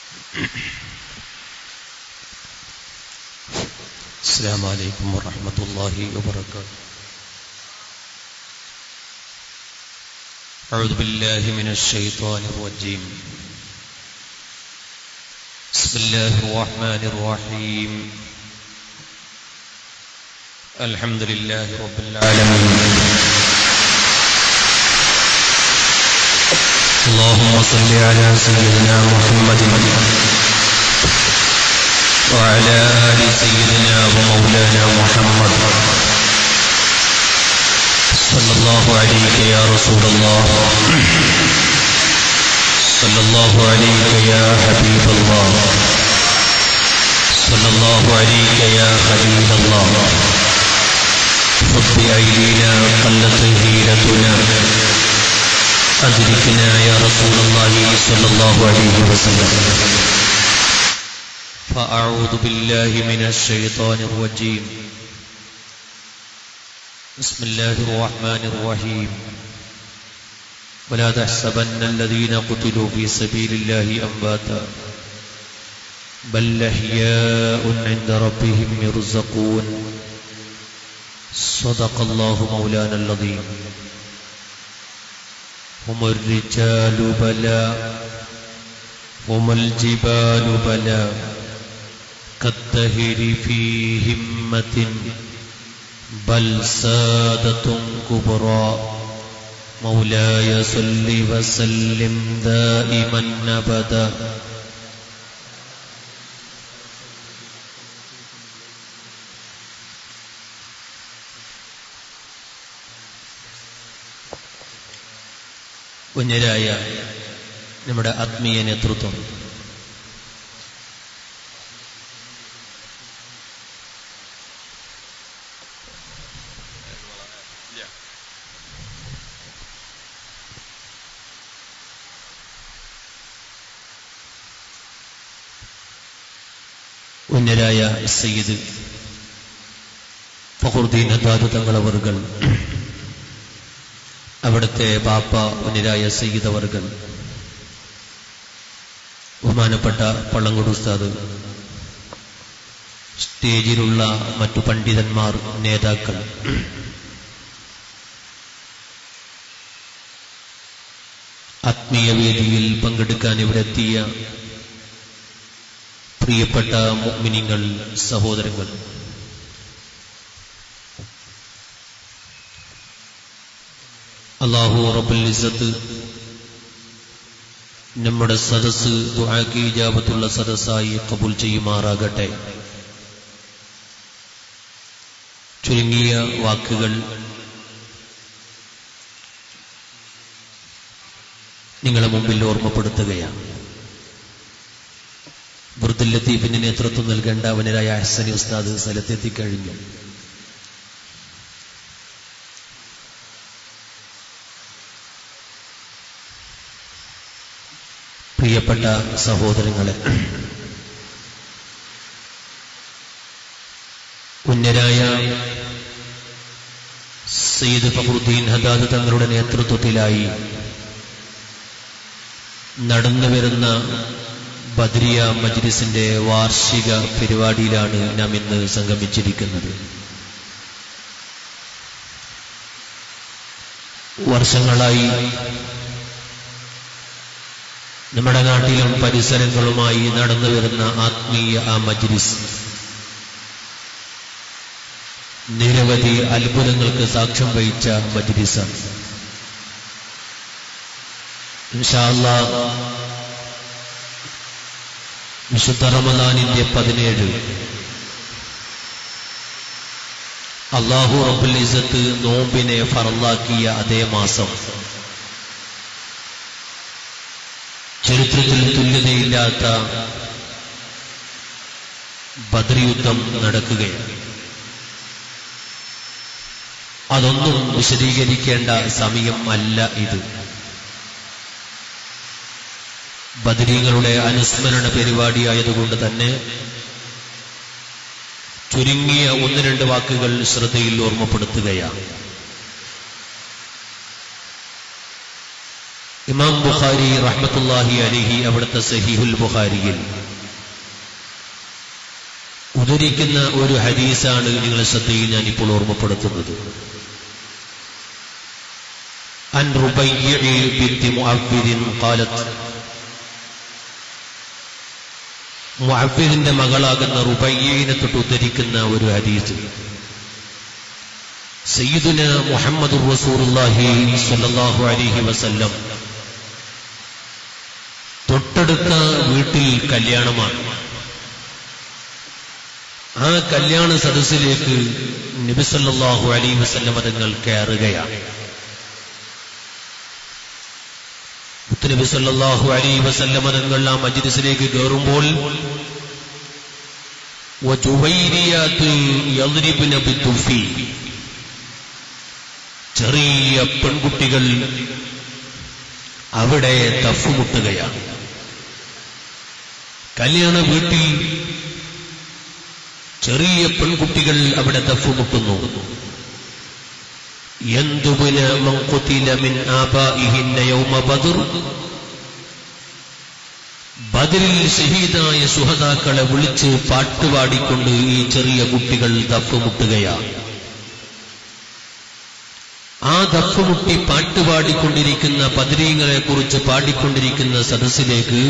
السلام عليكم ورحمة الله وبركاته أعوذ بالله من الشيطان الرجيم بسم الله الرحمن الرحيم الحمد لله رب العالمين اللهم صل على سيدنا محمد وعلى آل سيدنا ومولانا محمد صلى الله عليك يا رسول الله صلى الله عليك يا حبيب الله صلى الله عليك يا خليل الله خذ بأيدينا قلت هيلتنا أدركنا يا رسول الله صلى الله عليه وسلم فأعوذ بالله من الشيطان الرجيم بسم الله الرحمن الرحيم ولا تحسبن الذين قتلوا في سبيل الله أمواتا بل أحياء عند ربهم يرزقون صدق الله مولانا العظيم هم الرجال بلا هم الجبال بلا كالدهر في همة بل سادة كبرى مولاي صل وسلم دائما أبدا കുഞ്ഞരായ നമ്മുടെ ആത്മീയ നേതൃത്വം ഉന്നരായ സയ്യിദ് ഫഖറുദ്ദീൻ ഹദാദ് തങ്ങളവർകൾ അവിടുത്തെ ബാപ്പ ഉന്നരായ സയ്യിദ് അവർകൾ ബഹുമാനപ്പെട്ട പള്ളങ്കോട് ഉസ്താദ് സ്റ്റേജിലുള്ള മറ്റു പണ്ഡിതന്മാർ നേതാക്കൾ ആത്മീയ വേദിയിൽ പങ്കെടുക്കാൻ ഇവിടെ എത്തിയ പ്രിയപ്പെട്ട മുഗ്മിനിങ്ങൾ സഹോദരങ്ങൾ അള്ളാഹു റബുൽ ഇസത്ത് നമ്മുടെ സദസ് ദുആക്ക് ഇജാബത്തുള്ള സദസ്സായി കബൂൽ ചെയ്യുമാറാകട്ടെ ചുരുങ്ങിയ വാക്കുകൾ നിങ്ങളെ മുമ്പിൽ ഓർമ്മപ്പെടുത്തുകയാണ് ബുർദുൽ ലത്തീഫിന് നേതൃത്വം നൽകേണ്ട അവനരായ അഹ്സനി ഉസ്താദ് സ്ഥലത്തെത്തിക്കഴിഞ്ഞു പ്രിയപ്പെട്ട സഹോദരങ്ങളെ ഉന്നരായ സയ്യിദ് ഫഖറുദ്ദീൻ ഹദാദ് തങ്ങളുടെ നേതൃത്വത്തിലായി നടന്നുവരുന്ന ബദ്രിയ മജ്ലിസിന്റെ വാർഷിക പരിപാടിയിലാണ് നാം ഇന്ന് സംഗമിച്ചിരിക്കുന്നത് വർഷങ്ങളായി നമ്മുടെ നാട്ടിലും പരിസരങ്ങളുമായി നടന്നു വരുന്ന ആത്മീയ ആ മജ്ലിസ് നിരവധി അത്ഭുതങ്ങൾക്ക് സാക്ഷ്യം വഹിച്ച മജ്ലിസാണ് ഇൻഷാല്ലാ വിശുദ്ധ റമദാനിന്റെ പതിനേഴ് അള്ളാഹു റബുൽ ഇസത്ത് നോമ്പിനെ ഫറലാക്കിയ അതേ മാസം ചരിത്രത്തിൽ തുല്യതയില്ലാത്ത ബദർ യുദ്ധം നടക്കുകയാണ് അതൊന്നും വിശദീകരിക്കേണ്ട സമയം അല്ല ഇത് ബദരീങ്ങളുടെ അനുസ്മരണ പരിപാടിയായതുകൊണ്ട് തന്നെ ചുരുങ്ങിയ ഒന്ന് രണ്ട് വാക്കുകൾ ശ്രദ്ധയിൽ ഓർമ്മപ്പെടുത്തുകയാണ് ഇമാം ബുഖാരി റഹ്മത്തുല്ലാഹി അലിഹി അവിടുത്തെ സഹീഹുൽ ബുഖാരിയിൽ ഉദ്ധരിക്കുന്ന ഒരു ഹദീസാണ് നിങ്ങളെ ശ്രദ്ധയിൽ ഞാൻ ഇപ്പോൾ ഓർമ്മപ്പെടുത്തുന്നത് عن ربيع بنت معبد قالت മുഅബ്ബിദിന്റെ മകളാകുന്ന റുബയ്യനെ തൊട്ട് ഉദ്ധരിക്കുന്ന ഒരു ഹദീസ് സയ്യിദുന മുഹമ്മദ് റസൂലുള്ളാഹി സ്വല്ലല്ലാഹു അലൈഹി വസല്ലം തൊട്ടടുത്ത വീട്ടിൽ കല്യാണമാണ് ആ കല്യാണ സദസ്സിലേക്ക് നബി സല്ലല്ലാഹു അലൈഹി വസല്ലം തങ്ങൾ കയറുകയാണ് മുത്തുനബി സല്ലല്ലാഹു അലൈഹി വസല്ലം തങ്ങൾ ആ മജ്ലിസിലേക്ക് കയറുമ്പോൾ വജുവൈരിയാത്ത് യദ്രിബ്ന ബിത്തുഫി ചെറിയ പെൺകുട്ടികൾ അവിടെ തഫുമുട്ടുകയാണ് കല്യാണ വീട്ടിൽ ചെറിയ പെൺകുട്ടികൾ അവിടെ തഫുമുട്ടുന്നു يندبن من قتل من آبائهن يوم بدر ബദറിൽ ഷഹീദായ സുഹതാക്കളെ വിളിച്ച് പാട്ടുപാടിക്കൊണ്ട് ഈ ചെറിയ കുട്ടികൾ ദഫുമുട്ടുകയാണ് ആ ദഫുമുട്ടി പാട്ടുപാടിക്കൊണ്ടിരിക്കുന്ന ബദരീങ്ങളെ കുറിച്ച് പാടിക്കൊണ്ടിരിക്കുന്ന സദസ്സിലേക്ക്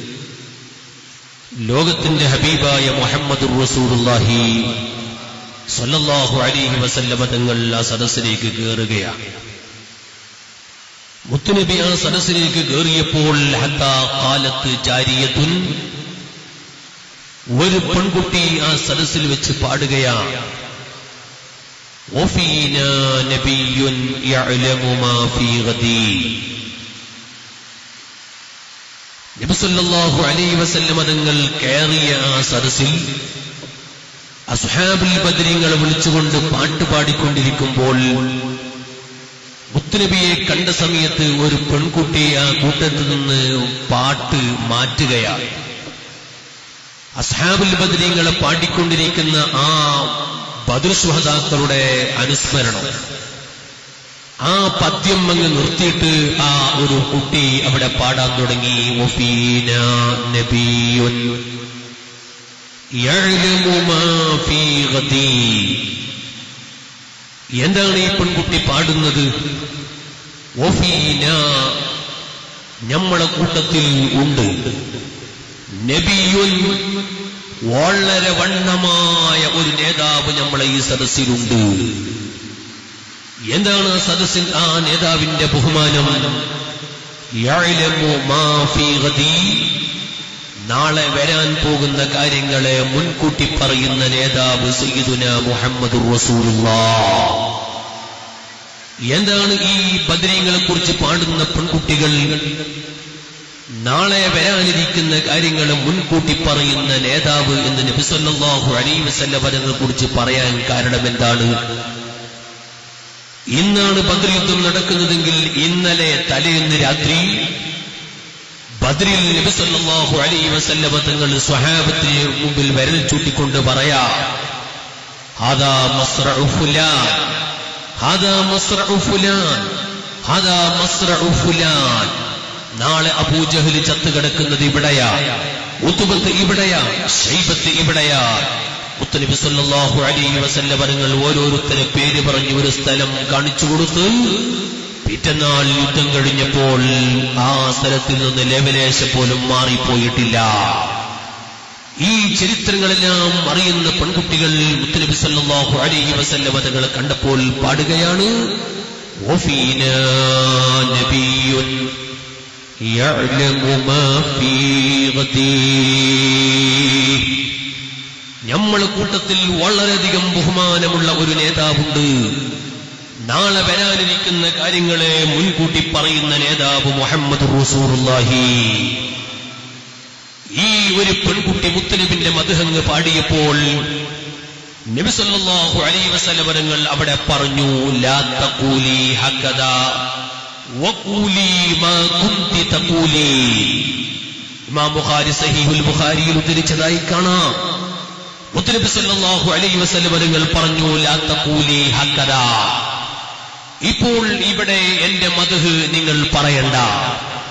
ലോകത്തിന്റെ ഹബീബായ മുഹമ്മദ് റസൂറുല്ലാഹി സല്ലല്ലാഹു അലൈഹി വസല്ലമ തങ്ങൾ ആ സദസ്സിലേക്ക് കയറുകയാണ് മുത്തുനബി ആ സദസ്സിലേക്ക് കയറിയപ്പോൾ ഹത്താ കാലത്ത് ജാരിയത്തുൻ ഒരു പെൺകുട്ടി ആ സദസ്സിൽ വെച്ച് പാടുകയാണ് وفينا نبي يعلم ما في غدي നബി സല്ലല്ലാഹു അലൈഹി വസല്ലമ തങ്ങൾ കയറിയ ആ സദസ്സിൽ അസ്ഹാബുൽ ബദരീങ്ങളെ വിളിച്ചുകൊണ്ട് പാട്ട് പാടിക്കൊണ്ടിരിക്കുമ്പോൾ മുത്തുനബിയെ കണ്ട സമയത്ത് ഒരു പെൺകുട്ടി ആ കൂട്ടത്തിൽ നിന്ന് പാട്ട് മാറ്റുകയാണ് അസ്ഹാബുൽ ബദരീങ്ങളെ പാടിക്കൊണ്ടിരിക്കുന്ന ആ ബദർസുഹതാക്കളുടെ അനുസ്മരണം ആ പദ്യം അങ്ങ് നിർത്തിയിട്ട് ആ ഒരു കുട്ടി അവിടെ പാടാൻ തുടങ്ങി ഒഫീന നബിയുൻ يعلم ما في غدي എന്താണ് ഈ പെൺകുട്ടി പാടുന്നത് ഒഫീന നമ്മളെ കൂട്ടത്തിൽ ഉണ്ട് നബിയുൻ വളരെ വണ്ണമായ ഒരു നേതാവ് നമ്മളെ ഈ സദസ്സിലുണ്ട് എന്താണ് ആ സദസ്സിൽ ആ നേതാവിന്റെ ബഹുമാനം യഅലമു മാ ഫീ ഗദി നാളെ വരാൻ പോകുന്ന കാര്യങ്ങളെ മുൻകൂട്ടി പറയുന്ന നേതാവ് സയ്യിദുന മുഹമ്മദ് എന്താണ് ഈ ബദരീങ്ങളെ കുറിച്ച് പാടുന്ന പെൺകുട്ടികൾ നാളെ വരാനിരിക്കുന്ന കാര്യങ്ങൾ മുൻകൂട്ടി പറയുന്ന നേതാവ് എന്ന് നബിസല്ലാഹു അലൈ വസല്ലവരനെ കുറിച്ച് പറയാൻ കാരണം എന്താണ് ഇന്നാണ് ബദർ യുദ്ധം നടക്കുന്നതെങ്കിൽ ഇന്നലെ തലേന്ന് രാത്രി ബദ്രിൽ നബി സല്ലല്ലാഹു അലൈഹി വസല്ലമ തങ്ങൾ സ്വഹാബത്തിന് മുമ്പിൽ വിരൽ ചൂട്ടിക്കൊണ്ട് പറയാ ഹാദാ മസ്റഉ ഫുലാൻ ഹാദാ മസ്റഉ ഫുലാൻ ഹാദാ മസ്റഉ ഫുലാൻ നാളെ അബൂജഹൽ ചത്തു കിടക്കുന്നത് ഇവിടെയാ ഉത്തുബത്ത് ഇവിടെയാ ഷൈബത്ത് ഇവിടെയാ മുത്തനബി സല്ലല്ലാഹു അലൈഹി വസല്ലമ തങ്ങൾ ഓരോരുത്തരെ പേര് പറഞ്ഞ് ഒരു സ്ഥലം കാണിച്ചു കൊടുത്ത് പിറ്റന്നാൾ യുദ്ധം കഴിഞ്ഞപ്പോൾ ആ സ്ഥലത്തിൽ നിന്ന് ലേവലേശം പോലും മാറിപ്പോയിട്ടില്ല ഈ ചരിത്രങ്ങളെല്ലാം അറിയുന്ന പെൺകുട്ടികൾ മുത്തനബി സല്ലല്ലാഹു അലൈഹി വസല്ലമ തങ്ങളെ കണ്ടപ്പോൾ പാടുകയാണ് وفينا نبي يعلم ما في غديه നമ്മളെ കൂട്ടത്തിൽ വളരെയധികം ബഹുമാനമുള്ള ഒരു നേതാവുണ്ട് നാളെ വരാനിരിക്കുന്ന കാര്യങ്ങളെ മുൻകൂട്ടി പറയുന്ന നേതാവ് മുഹമ്മദ് റസൂറുല്ലാഹി ഈ ഒരു പെൺകുട്ടി മുത്തനബിന്റെ മധുഹങ്ങ് പാടിയപ്പോൾ നബിസല്ലാഹു അലൈ വസലവരങ്ങൾ അവിടെ പറഞ്ഞു ലാ തഖൂലി ഹക്കദ വഖൂലി മാ കുന്തി തഖൂലി ഇമാം ബുഖാരി സഹീഹുൽ ബുഖാരിയിൽ ഉദ്ധരിച്ചതായി കാണാം മുത്തനബി സല്ലല്ലാഹു അലൈഹി വസല്ലവരങ്ങൾ പറഞ്ഞു ലാ തഖൂലി ഹക്കദ ഇപ്പോൾ ഇവിടെ എന്റെ മധുഹ് നിങ്ങൾ പറയണ്ട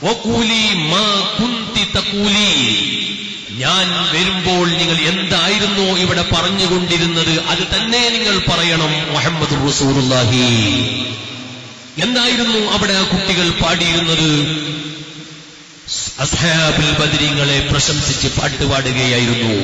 വഖൂലി മാ കുന്തി തഖൂലി ഞാൻ വരുമ്പോൾ നിങ്ങൾ എന്തായിരുന്നോ ഇവിടെ പറഞ്ഞുകൊണ്ടിരുന്നത് അത് തന്നെ നിങ്ങൾ പറയണം മുഹമ്മദ് റസൂലുള്ളാഹി എന്തായിരുന്നു അവിടെ ആ കുട്ടികൾ പാടിയിരുന്നത് അസ്ഹാബുൽ ബദരീങ്ങളെ പ്രശംസിച്ച് പാട്ട് പാടുകയായിരുന്നു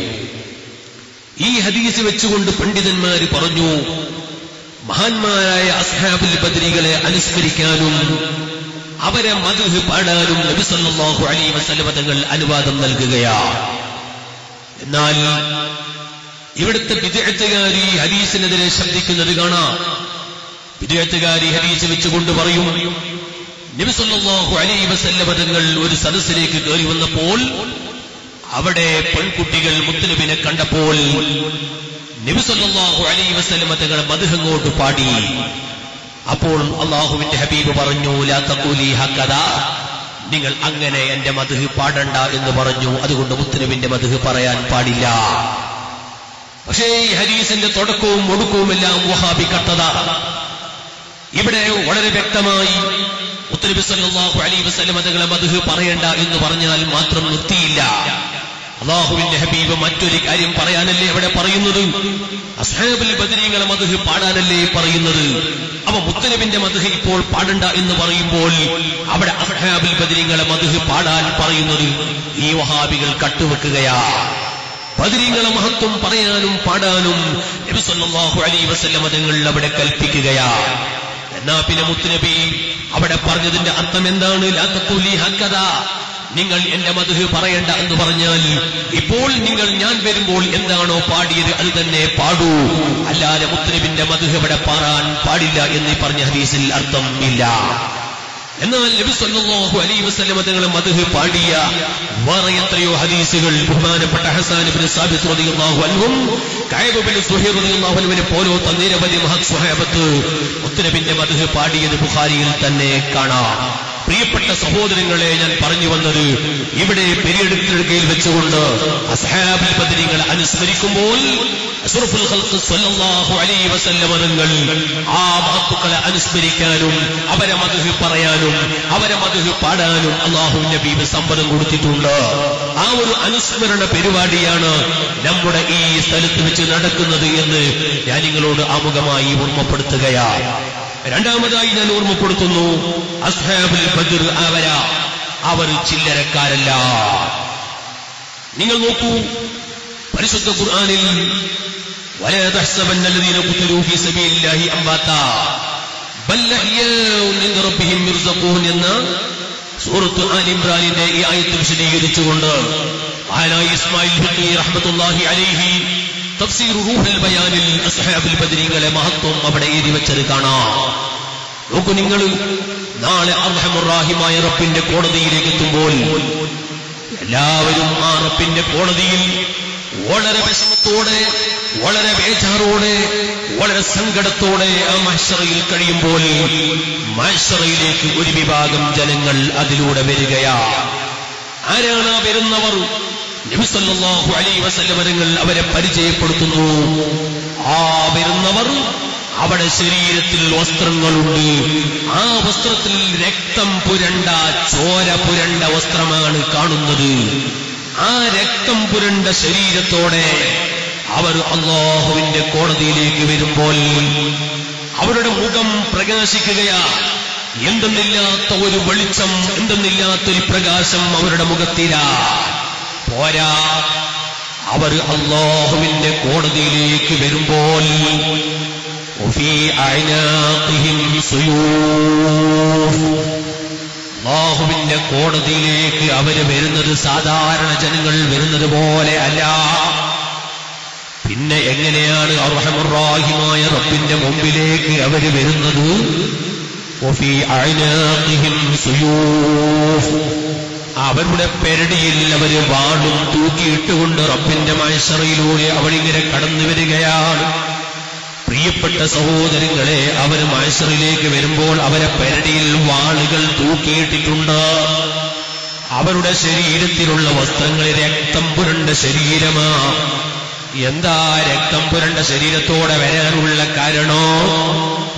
ഈ ഹദീസ് വെച്ചുകൊണ്ട് പണ്ഡിതന്മാര് പറഞ്ഞു മഹാന്മാരായ അസ്ഹാബുൽ ബദരികളെ അനുസ്മരിക്കാനും അവരെ മധുഹ് പാടാനും നബി സല്ലല്ലാഹു അലൈഹി വസല്ലമ തങ്ങൾ അനുവാദം നൽകുകയാണ് എന്നാൽ ഇവിടുത്തെ വിദഗ്ധകാരി ഹദീസിനെതിരെ ശബ്ദിക്കുന്നത് കാണാം വിദഗ്ധകാരി ഹദീസ് വെച്ചുകൊണ്ട് പറയും നബി സല്ലല്ലാഹു അലൈഹി വസല്ലമ തങ്ങൾ ഒരു സദസ്സിലേക്ക് കയറി വന്നപ്പോൾ അവിടെ പെൺകുട്ടികൾ മുത്തനബിനെ കണ്ടപ്പോൾ നബി സല്ലല്ലാഹു അലൈഹി വസല്ലമ തങ്ങൾ മധുഹങ്ങോട്ട് പാടി അപ്പോൾ അള്ളാഹുവിന്റെ ഹബീബ് പറഞ്ഞു ലാ തഖൂലി ഹക്കദ നിങ്ങൾ അങ്ങനെ എന്റെ മധുഹ് പാടണ്ട എന്ന് പറഞ്ഞു അതുകൊണ്ട് മുത്തനബിന്റെ മധുഹ് പറയാൻ പാടില്ല പക്ഷേ ഈ ഹരീസിന്റെ തുടക്കവും ഒടുക്കവും എല്ലാം വഹാബി കട്ടതാണ് ഇവിടെ വളരെ വ്യക്തമായി മുത്തനബി സല്ലല്ലാഹു അലൈഹി വസല്ലമ തങ്ങളെ മധുഹ് പറയണ്ട എന്ന് പറഞ്ഞാൽ മാത്രം നിർത്തിയില്ല അള്ളാഹുവിന്റെ ഹബീബ് മറ്റൊരു കാര്യം പറയാനല്ലേ അവിടെ പറയുന്നത് അസ്ഹാബുൽ ബദരീങ്ങളെ മധുഹ് പാടാനല്ലേ പറയുന്നത് അവ മുത്തനബിന്റെ മധുഹ് ഇപ്പോൾ പാടണ്ട എന്ന് പറയുമ്പോൾ അവിടെ അസ്ഹാബുൽ ബദരീങ്ങളെ മധുഹ് പാടാൻ പറയുന്നത് ഈ വഹാബികൾ കട്ടുവെക്കുകയാ ബദരീങ്ങളെ മഹത്വം പറയാനും പാടാനും നബി സല്ലല്ലാഹു അലൈഹി വസല്ലമ തങ്ങൾ അവിടെ കൽപ്പിക്കുകയാ എന്നാ പിന്നെ മുത്തുനബി അവിടെ പറഞ്ഞതിന്റെ അർത്ഥം എന്താണ് ലാ തഖൂലി ഹക്കദ നിങ്ങൾ എന്റെ മധുഹ് പറയണ്ട എന്ന് പറഞ്ഞാൽ ഇപ്പോൾ നിങ്ങൾ ഞാൻ വരുമ്പോൾ എന്താണോ പാടിയത് അത് തന്നെ പാടൂ അല്ലാതെ മുത്തനബിന്റെ മധുഹ് ഇവിടെ പാറാൻ പാടില്ല എന്ന് ഈ പറഞ്ഞ ഹദീസിൽ അർത്ഥം ഇല്ല എന്നാൽ നബി സല്ലല്ലാഹു അലൈഹി വസല്ലമ തങ്ങൾ മദ്ഹ് പാടിയ വേറെ എത്രയോ ഹദീസുകൾ ബഹുമാനപ്പെട്ട ഹസാൻ ഇബ്നു സാബിത്ത് റളിയല്ലാഹു അൻഹും കഅബ് ഇബ്നു സുഹൈർ റളിയല്ലാഹു അൻഹുവിനെ പോലത്തെ നിരവധി മഹത് സ്വഹാബത്ത് മുത്തനബിന്റെ മദ്ഹ് പാടിയത് ബുഖാരിയിൽ തന്നെ കാണാം പ്രിയപ്പെട്ട സഹോദരങ്ങളെ ഞാൻ പറഞ്ഞു വന്നത് ഇവിടെ പെരിയെടുക്കൽ വെച്ചുകൊണ്ട് അസ്ഹാബുൽ ബദരികളെ അനുസ്മരിക്കുമ്പോൾ അഷ്റഫുൽ ഖൽഖ് സ്വല്ലല്ലാഹു അലൈഹി വസല്ലമ തങ്ങൾ ആ മഹത്തുക്കളെ അനുസ്മരിക്കാനും അവരെ മദ്ഹ് പറയാനും അവരെ മദ്ഹ് പാടാനും അള്ളാഹു നബീബ് സമ്മതം കൊടുത്തിട്ടുണ്ട് ആ ഒരു അനുസ്മരണ പരിപാടിയാണ് നമ്മുടെ ഈ സ്ഥലത്ത് വെച്ച് നടക്കുന്നത് എന്ന് ഞാൻ നിങ്ങളോട് ആമുഖമായി ഓർമ്മപ്പെടുത്തുകയാണ് രണ്ടാമതായി ഞാൻ ഓർമ്മപ്പെടുത്തുന്നു അസ്ഹാബുൽ ബദർ അവര അവർ ചില്ലരക്കാരല്ല നിങ്ങൾ നോക്കൂ പരിശുദ്ധ ഖുർആനിൽ ولا تحسبن الذين قتلوا في سبيل الله أمواتا بل أحياء عند ربهم يرزقون എന്ന സൂറത്ത് ആൽ ഇമ്രാനിന്റെ ഈ ആയത്ത് വിശദീകരിച്ചുകൊണ്ട് മഹാനായ ഇസ്മായിൽ ബിഖി റഹ്മത്തുള്ളാഹി അലൈഹി തഫ്സീർ റൂഹുൽ ബയാനിൽ അസ്ഹാബുൽ ബദരീങ്ങളെ മഹത്വം അവിടെ എഴുതി വെച്ചത് കാണാം നോക്കൂ നിങ്ങൾ നാളെ അർഹമുറാഹിമായ റബ്ബിന്റെ കോടതിയിലേക്ക് എത്തുമ്പോൾ എല്ലാവരും ആ റബ്ബിന്റെ കോടതിയിൽ വളരെ വിഷമത്തോടെ വളരെ ബേജാറോടെ വളരെ സങ്കടത്തോടെ ആ മഹ്ഷറയിൽ കഴിയുമ്പോൾ മഹ്ഷറയിലേക്ക് ഒരു വിഭാഗം ജനങ്ങൾ അതിലൂടെ വരികയാ ആരാണ് ആ വരുന്നവർ നബിസല്ലാഹു അലൈ വസല്ലവരങ്ങൾ അവരെ പരിചയപ്പെടുത്തുന്നു ആ വരുന്നവർ അവിടെ ശരീരത്തിൽ വസ്ത്രങ്ങളുണ്ട് ആ വസ്ത്രത്തിൽ രക്തം പുരണ്ട ചോര പുരണ്ട വസ്ത്രമാണ് കാണുന്നത് ആ രക്തം പുരണ്ട ശരീരത്തോടെ അവർ അള്ളാഹുവിന്റെ കോടതിയിലേക്ക് വരുമ്പോൾ അവരുടെ മുഖം പ്രകാശിക്കുകയാ എന്തെന്നില്ലാത്ത ഒരു വെളിച്ചം എന്തെന്നില്ലാത്തൊരു പ്രകാശം അവരുടെ മുഖത്തിലാ പോരാ അവർ അള്ളാഹുവിന്റെ കോടതിയിലേക്ക് വരുമ്പോൾ وفي أعناقهم سيوف അള്ളാഹുവിന്റെ കോടതിയിലേക്ക് അവര് വരുന്നത് സാധാരണ ജനങ്ങൾ വരുന്നത് പോലെ അല്ല പിന്നെ എങ്ങനെയാണ് അർഹമുറാഹിമായ റബ്ബിന്റെ മുമ്പിലേക്ക് അവര് വരുന്നത് وفي أعناقهم سيوف അവരുടെ പെരടിയിൽ അവര് വാളും തൂക്കിയിട്ടുകൊണ്ട് റബ്ബിന്റെ മത്സറയിലൂടെ അവരിങ്ങനെ കടന്നു വരികയാണ് പ്രിയപ്പെട്ട സഹോദരങ്ങളെ അവർ മത്സറിലേക്ക് വരുമ്പോൾ അവരെ പെരടിയിൽ വാളുകൾ തൂക്കിയിട്ടിട്ടുണ്ട് അവരുടെ ശരീരത്തിലുള്ള വസ്ത്രങ്ങളിൽ രക്തം പുരണ്ട ശരീരമാ എന്താ രക്തം പുരണ്ട ശരീരത്തോടെ വരാനുള്ള കാരണോ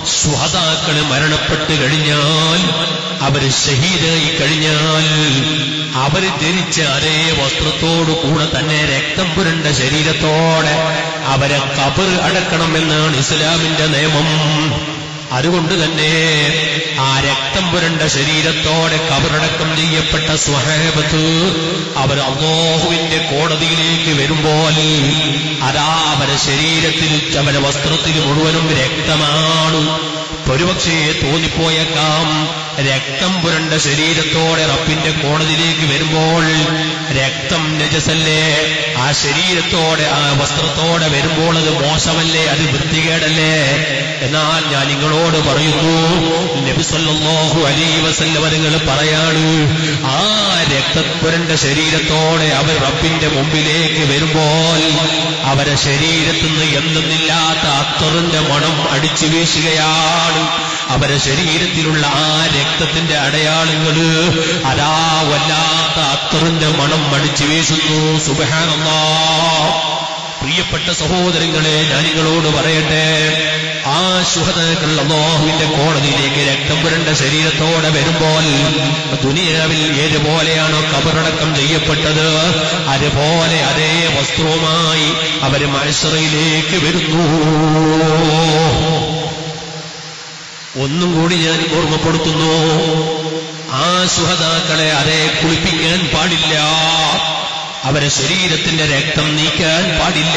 സുഹതാക്കള് മരണപ്പെട്ട് കഴിഞ്ഞാൽ അവര് ഷഹീദായി കഴിഞ്ഞാൽ അവര് ധരിച്ച അതേ വസ്ത്രത്തോടു കൂടെ തന്നെ രക്തം പുരണ്ട ശരീരത്തോടെ അവരെ കബർ അടക്കണമെന്നാണ് ഇസ്ലാമിന്റെ നിയമം അതുകൊണ്ട് തന്നെ ആ രക്തം പുരണ്ട ശരീരത്തോടെ കബറടക്കം ചെയ്യപ്പെട്ട സ്വഹേബത്ത് അവർ അള്ളാഹുവിന്റെ കോടതിയിലേക്ക് വരുമ്പോൾ അതാ അവരെ ശരീരത്തിൽ അവരെ വസ്ത്രത്തിൽ മുഴുവനും രക്തമാണ് ഒരുപക്ഷേ തോന്നിപ്പോയേക്കാം രക്തം പുരണ്ട ശരീരത്തോടെ റബ്ബിന്റെ കോടതിയിലേക്ക് വരുമ്പോൾ രക്തം നജസല്ലേ ആ ശരീരത്തോടെ ആ വസ്ത്രത്തോടെ വരുമ്പോൾ അത് മോശമല്ലേ അത് വൃത്തികേടല്ലേ എന്നാൽ ഞാൻ നിങ്ങളോട് പറയുന്നു നബി സല്ലല്ലാഹു അലൈഹി വസല്ലം നിങ്ങൾ പറയാണ് ആ രക്തപ്പുരണ്ട ശരീരത്തോടെ അവർ റബ്ബിന്റെ മുമ്പിലേക്ക് വരുമ്പോൾ അവരെ ശരീരത്തിൽ നിന്ന് എന്തെന്നില്ലാത്ത അത്തറിന്റെ മണം അടിച്ചു വീശുകയാണ് അവരെ ശരീരത്തിലുള്ള ആ രക്തത്തിന്റെ അടയാളങ്ങള് അതാ വല്ലാത്ത അത്തറിന്റെ മണം അടിച്ചു വീശുന്നു സുബഹാനല്ലാ പ്രിയപ്പെട്ട സഹോദരങ്ങളെ ഞാൻ നിങ്ങളോട് പറയട്ടെ ആ ശുഹതകൾ അള്ളാഹുവിന്റെ കോടതിയിലേക്ക് രക്തം പുരണ്ട ശരീരത്തോടെ വരുമ്പോൾ ദുനിയാവിൽ ഏതുപോലെയാണോ കബറടക്കം ചെയ്യപ്പെട്ടത് അതുപോലെ അതേ വസ്ത്രവുമായി അവര് മത്സറയിലേക്ക് വരുന്നു ഒന്നും കൂടി ഞാൻ ഓർമ്മപ്പെടുത്തുന്നു ആ സുഹതാക്കളെ അതേ കുളിപ്പിക്കാൻ പാടില്ല അവരെ ശരീരത്തിന്റെ രക്തം നീക്കാൻ പാടില്ല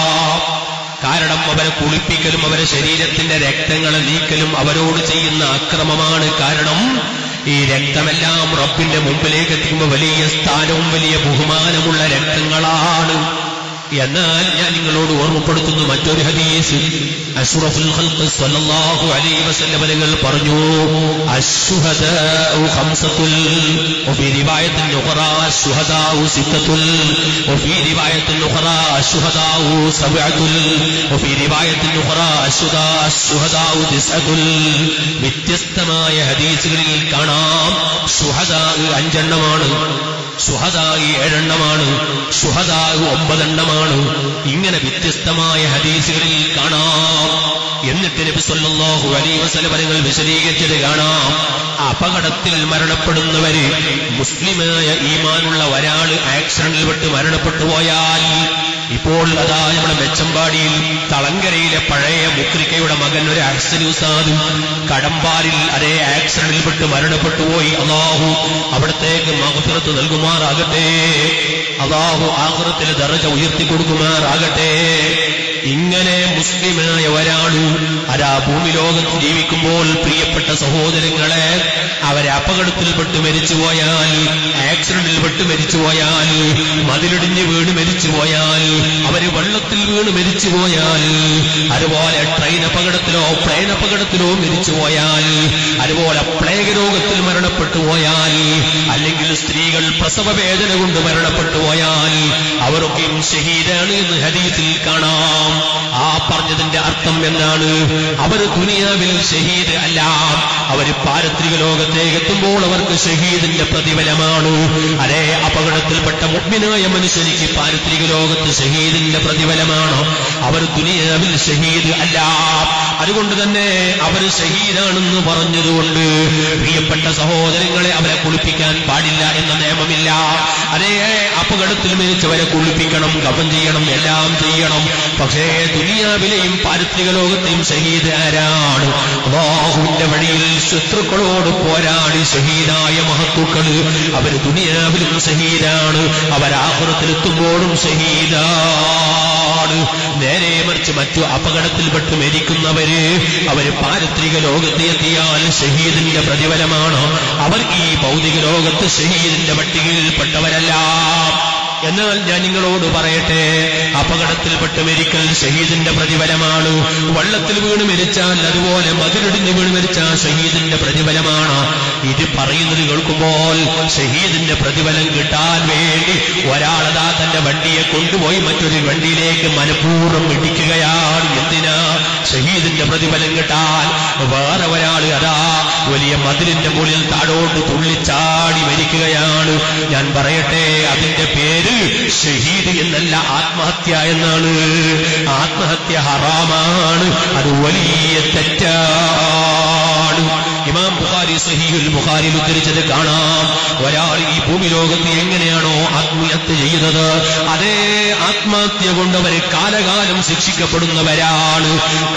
കാരണം അവരെ കുളിപ്പിക്കലും അവരെ ശരീരത്തിന്റെ രക്തങ്ങളെ നീക്കലും അവരോട് ചെയ്യുന്ന അക്രമമാണ് കാരണം ഈ രക്തമെല്ലാം റബ്ബിന്റെ മുമ്പിലേക്ക് എത്തിക്കുമ്പോൾ വലിയ സ്ഥാനവും വലിയ ബഹുമാനമുള്ള രക്തങ്ങളാണ് എന്നാൽ ഞാൻ നിങ്ങളോട് ഓർമ്മപ്പെടുത്തുന്നു മറ്റൊരു ഹദീസ് അഷ്റഫുൽ ഖൽഖ് സ്വല്ലല്ലാഹു അലൈഹി വസല്ലം തങ്ങൾ പറഞ്ഞു അശ്ശുഹദാഉ ഖംസത്തുൽ വഫി റിവായത്തിൻ ഉഖറ അശ്ശുഹദാഉ സിത്തത്തുൽ വഫി റിവായത്തിൻ ഉഖറ അശ്ശുഹദാഉ സബ്അത്തുൽ വഫി റിവായത്തിൻ ഉഖറ അശ്ശുദാ അശ്ശുഹദാഉ തിസ്അത്തുൽ വ്യത്യസ്തമായ ഹദീസുകളിൽ കാണാം ശുഹദാ അഞ്ചെണ്ണമാണ് സുഹദായി ഏഴെണ്ണമാണ് സുഹദായി ഒമ്പതെണ്ണമാണ് ഇങ്ങനെ വ്യത്യസ്തമായ ഹദീസുകളിൽ കാണാം എന്നിട്ട് നബി സല്ലല്ലാഹു അലൈഹി വസല്ലം നിങ്ങൾ വിശദീകരിച്ചത് കാണാം അപകടത്തിൽ മരണപ്പെടുന്നവര് മുസ്ലിമായ ഈമാനുള്ള ഒരാൾ ആക്സിഡന്റിൽ പെട്ട് മരണപ്പെട്ടു പോയാൽ ഇപ്പോൾ അതാ നമ്മുടെ മെച്ചമ്പാടിയിൽ തളങ്കരയിലെ പഴയ മുക്രിക്കയുടെ മകൻ ഒരു ആക്സിഡ്യൂസാദും കടമ്പാലിൽ അതേ ആക്സിഡന്റിൽ പെട്ട് മരണപ്പെട്ടു പോയി അള്ളാഹു അവിടത്തേക്ക് മകഫിറത്ത് നൽകുമാറാകട്ടെ അള്ളാഹു ആഹൃത്തിൽ ദറജ ഉയർത്തി കൊടുക്കുമാറാകട്ടെ ഇങ്ങനെ മുസ്ലിമായ ഒരാള് അരാ ഭൂമി ലോകത്ത് ജീവിക്കുമ്പോൾ പ്രിയപ്പെട്ട സഹോദരങ്ങളെ അവരെ അപകടത്തിൽപ്പെട്ട് മരിച്ചുപോയാൽ ആക്സിഡന്റിൽപ്പെട്ട് മരിച്ചുപോയാൽ മതിലിടിഞ്ഞ് വീണ് മരിച്ചുപോയാൽ അവര് വെള്ളത്തിൽ വീണ് മരിച്ചുപോയാൽ അതുപോലെ ട്രെയിൻ അപകടത്തിലോ പ്ലെയിൻ അപകടത്തിലോ മരിച്ചുപോയാൽ അതുപോലെ പ്ലേഗ് രോഗത്തിൽ മരണപ്പെട്ടു പോയാൽ അല്ലെങ്കിൽ സ്ത്രീകൾ പ്രസവ വേദന കൊണ്ട് മരണപ്പെട്ടു പോയാൽ അവരൊക്കെയും ഷഹീദാണ് എന്ന് ഹദീസിൽ കാണാം ആ പറഞ്ഞതിന്റെ അർത്ഥം എന്താണ് അവർ ദുനിയാവിൽ ഷഹീദ് അല്ല അവര് പാരത്രിക ലോകത്തേക്ക് എത്തുമ്പോൾ അവർക്ക് ഷഹീദിന്റെ പ്രതിഫലമാണ് അതേ അപകടത്തിൽപ്പെട്ട മുഗ്മിനായ മനുഷ്യനിക്ക് പാരത്രിക ലോകത്ത് ഷഹീദിന്റെ പ്രതിഫലമാണ് അവർ ദുനിയാവിൽ ഷഹീദ് അല്ല അതുകൊണ്ട് തന്നെ അവർ ഷഹീദാണെന്ന് പറഞ്ഞതുകൊണ്ട് പ്രിയപ്പെട്ട സഹോദരങ്ങളെ അവരെ കുളിപ്പിക്കാൻ പാടില്ല എന്ന നിയമമില്ല അതേ അപകടത്തിൽ മരിച്ചവരെ കുളിപ്പിക്കണം കപം ചെയ്യണം എല്ലാം ചെയ്യണം പക്ഷേ ദുനിയാവിലെയും പാരിത്രിക ലോകത്തെയും ഷഹീദ് ആരാണ് അള്ളാഹുവിന്റെ വഴിയിൽ ശത്രുക്കളോട് പോരാടി ഷഹീദായ മഹത്തുക്കള് അവര് ദുനിയാവിലും ഷഹീദാണ് അവരാഹുറത്തിലെത്തുമ്പോഴും ഷഹീദാണ് നേരെ മറിച്ച് മറ്റു അപകടത്തിൽപ്പെട്ട് മരിക്കുന്നവര് അവര് പാരത്രിക ലോകത്ത് എത്തിയാൽ ഷഹീദിന്റെ പ്രതിഫലമാണ് അവർ ഈ ഭൗതിക ലോകത്ത് ഷഹീദിന്റെ പട്ടികയിൽപ്പെട്ടവരല്ല എന്നാൽ ഞാൻ നിങ്ങളോട് പറയട്ടെ അപകടത്തിൽപ്പെട്ട് മരിക്കൽ ഷഹീദിന്റെ പ്രതിഫലമാണ് വള്ളത്തിൽ വീണ് മരിച്ചാൽ അതുപോലെ മതിലിടിഞ്ഞ് വീണ് മരിച്ചാൽ ഷഹീദിന്റെ പ്രതിഫലമാണ് ഇത് പറയുന്നത് കേൾക്കുമ്പോൾ ഷഹീദിന്റെ പ്രതിഫലം കിട്ടാൻ വേണ്ടി ഒരാളതാ തന്റെ വണ്ടിയെ കൊണ്ടുപോയി മറ്റൊരു വണ്ടിയിലേക്ക് മനഃപൂർവ്വം ഇടിക്കുകയാണ് എന്തിനാ ഷഹീദിന്റെ പ്രതിഫലം കിട്ടാൻ വേറെ ഒരാൾ അതാ വലിയ മതിലിന്റെ മുകളിൽ താഴോട്ട് തുള്ളിച്ചാടി മരിക്കുകയാണ് ഞാൻ പറയട്ടെ അതിന്റെ പേര് ഇത് ഷഹീദ് എന്നല്ല ആത്മഹത്യ എന്നാണ് ആത്മഹത്യ ഹറാമാണ് അത് വലിയ തെറ്റാണ് ഇമാം ബുഖാരി സഹീഹുൽ ബുഖാരിയിൽ ഉദ്ധരിച്ചത് കാണാം ഒരാൾ ഈ ഭൂമി ലോകത്ത് എങ്ങനെയാണോ ആത്മഹത്യ ചെയ്യുന്നത് അതേ ആത്മഹത്യ കൊണ്ട് അവർ കാലകാലം ശിക്ഷിക്കപ്പെടുന്നവരാണ്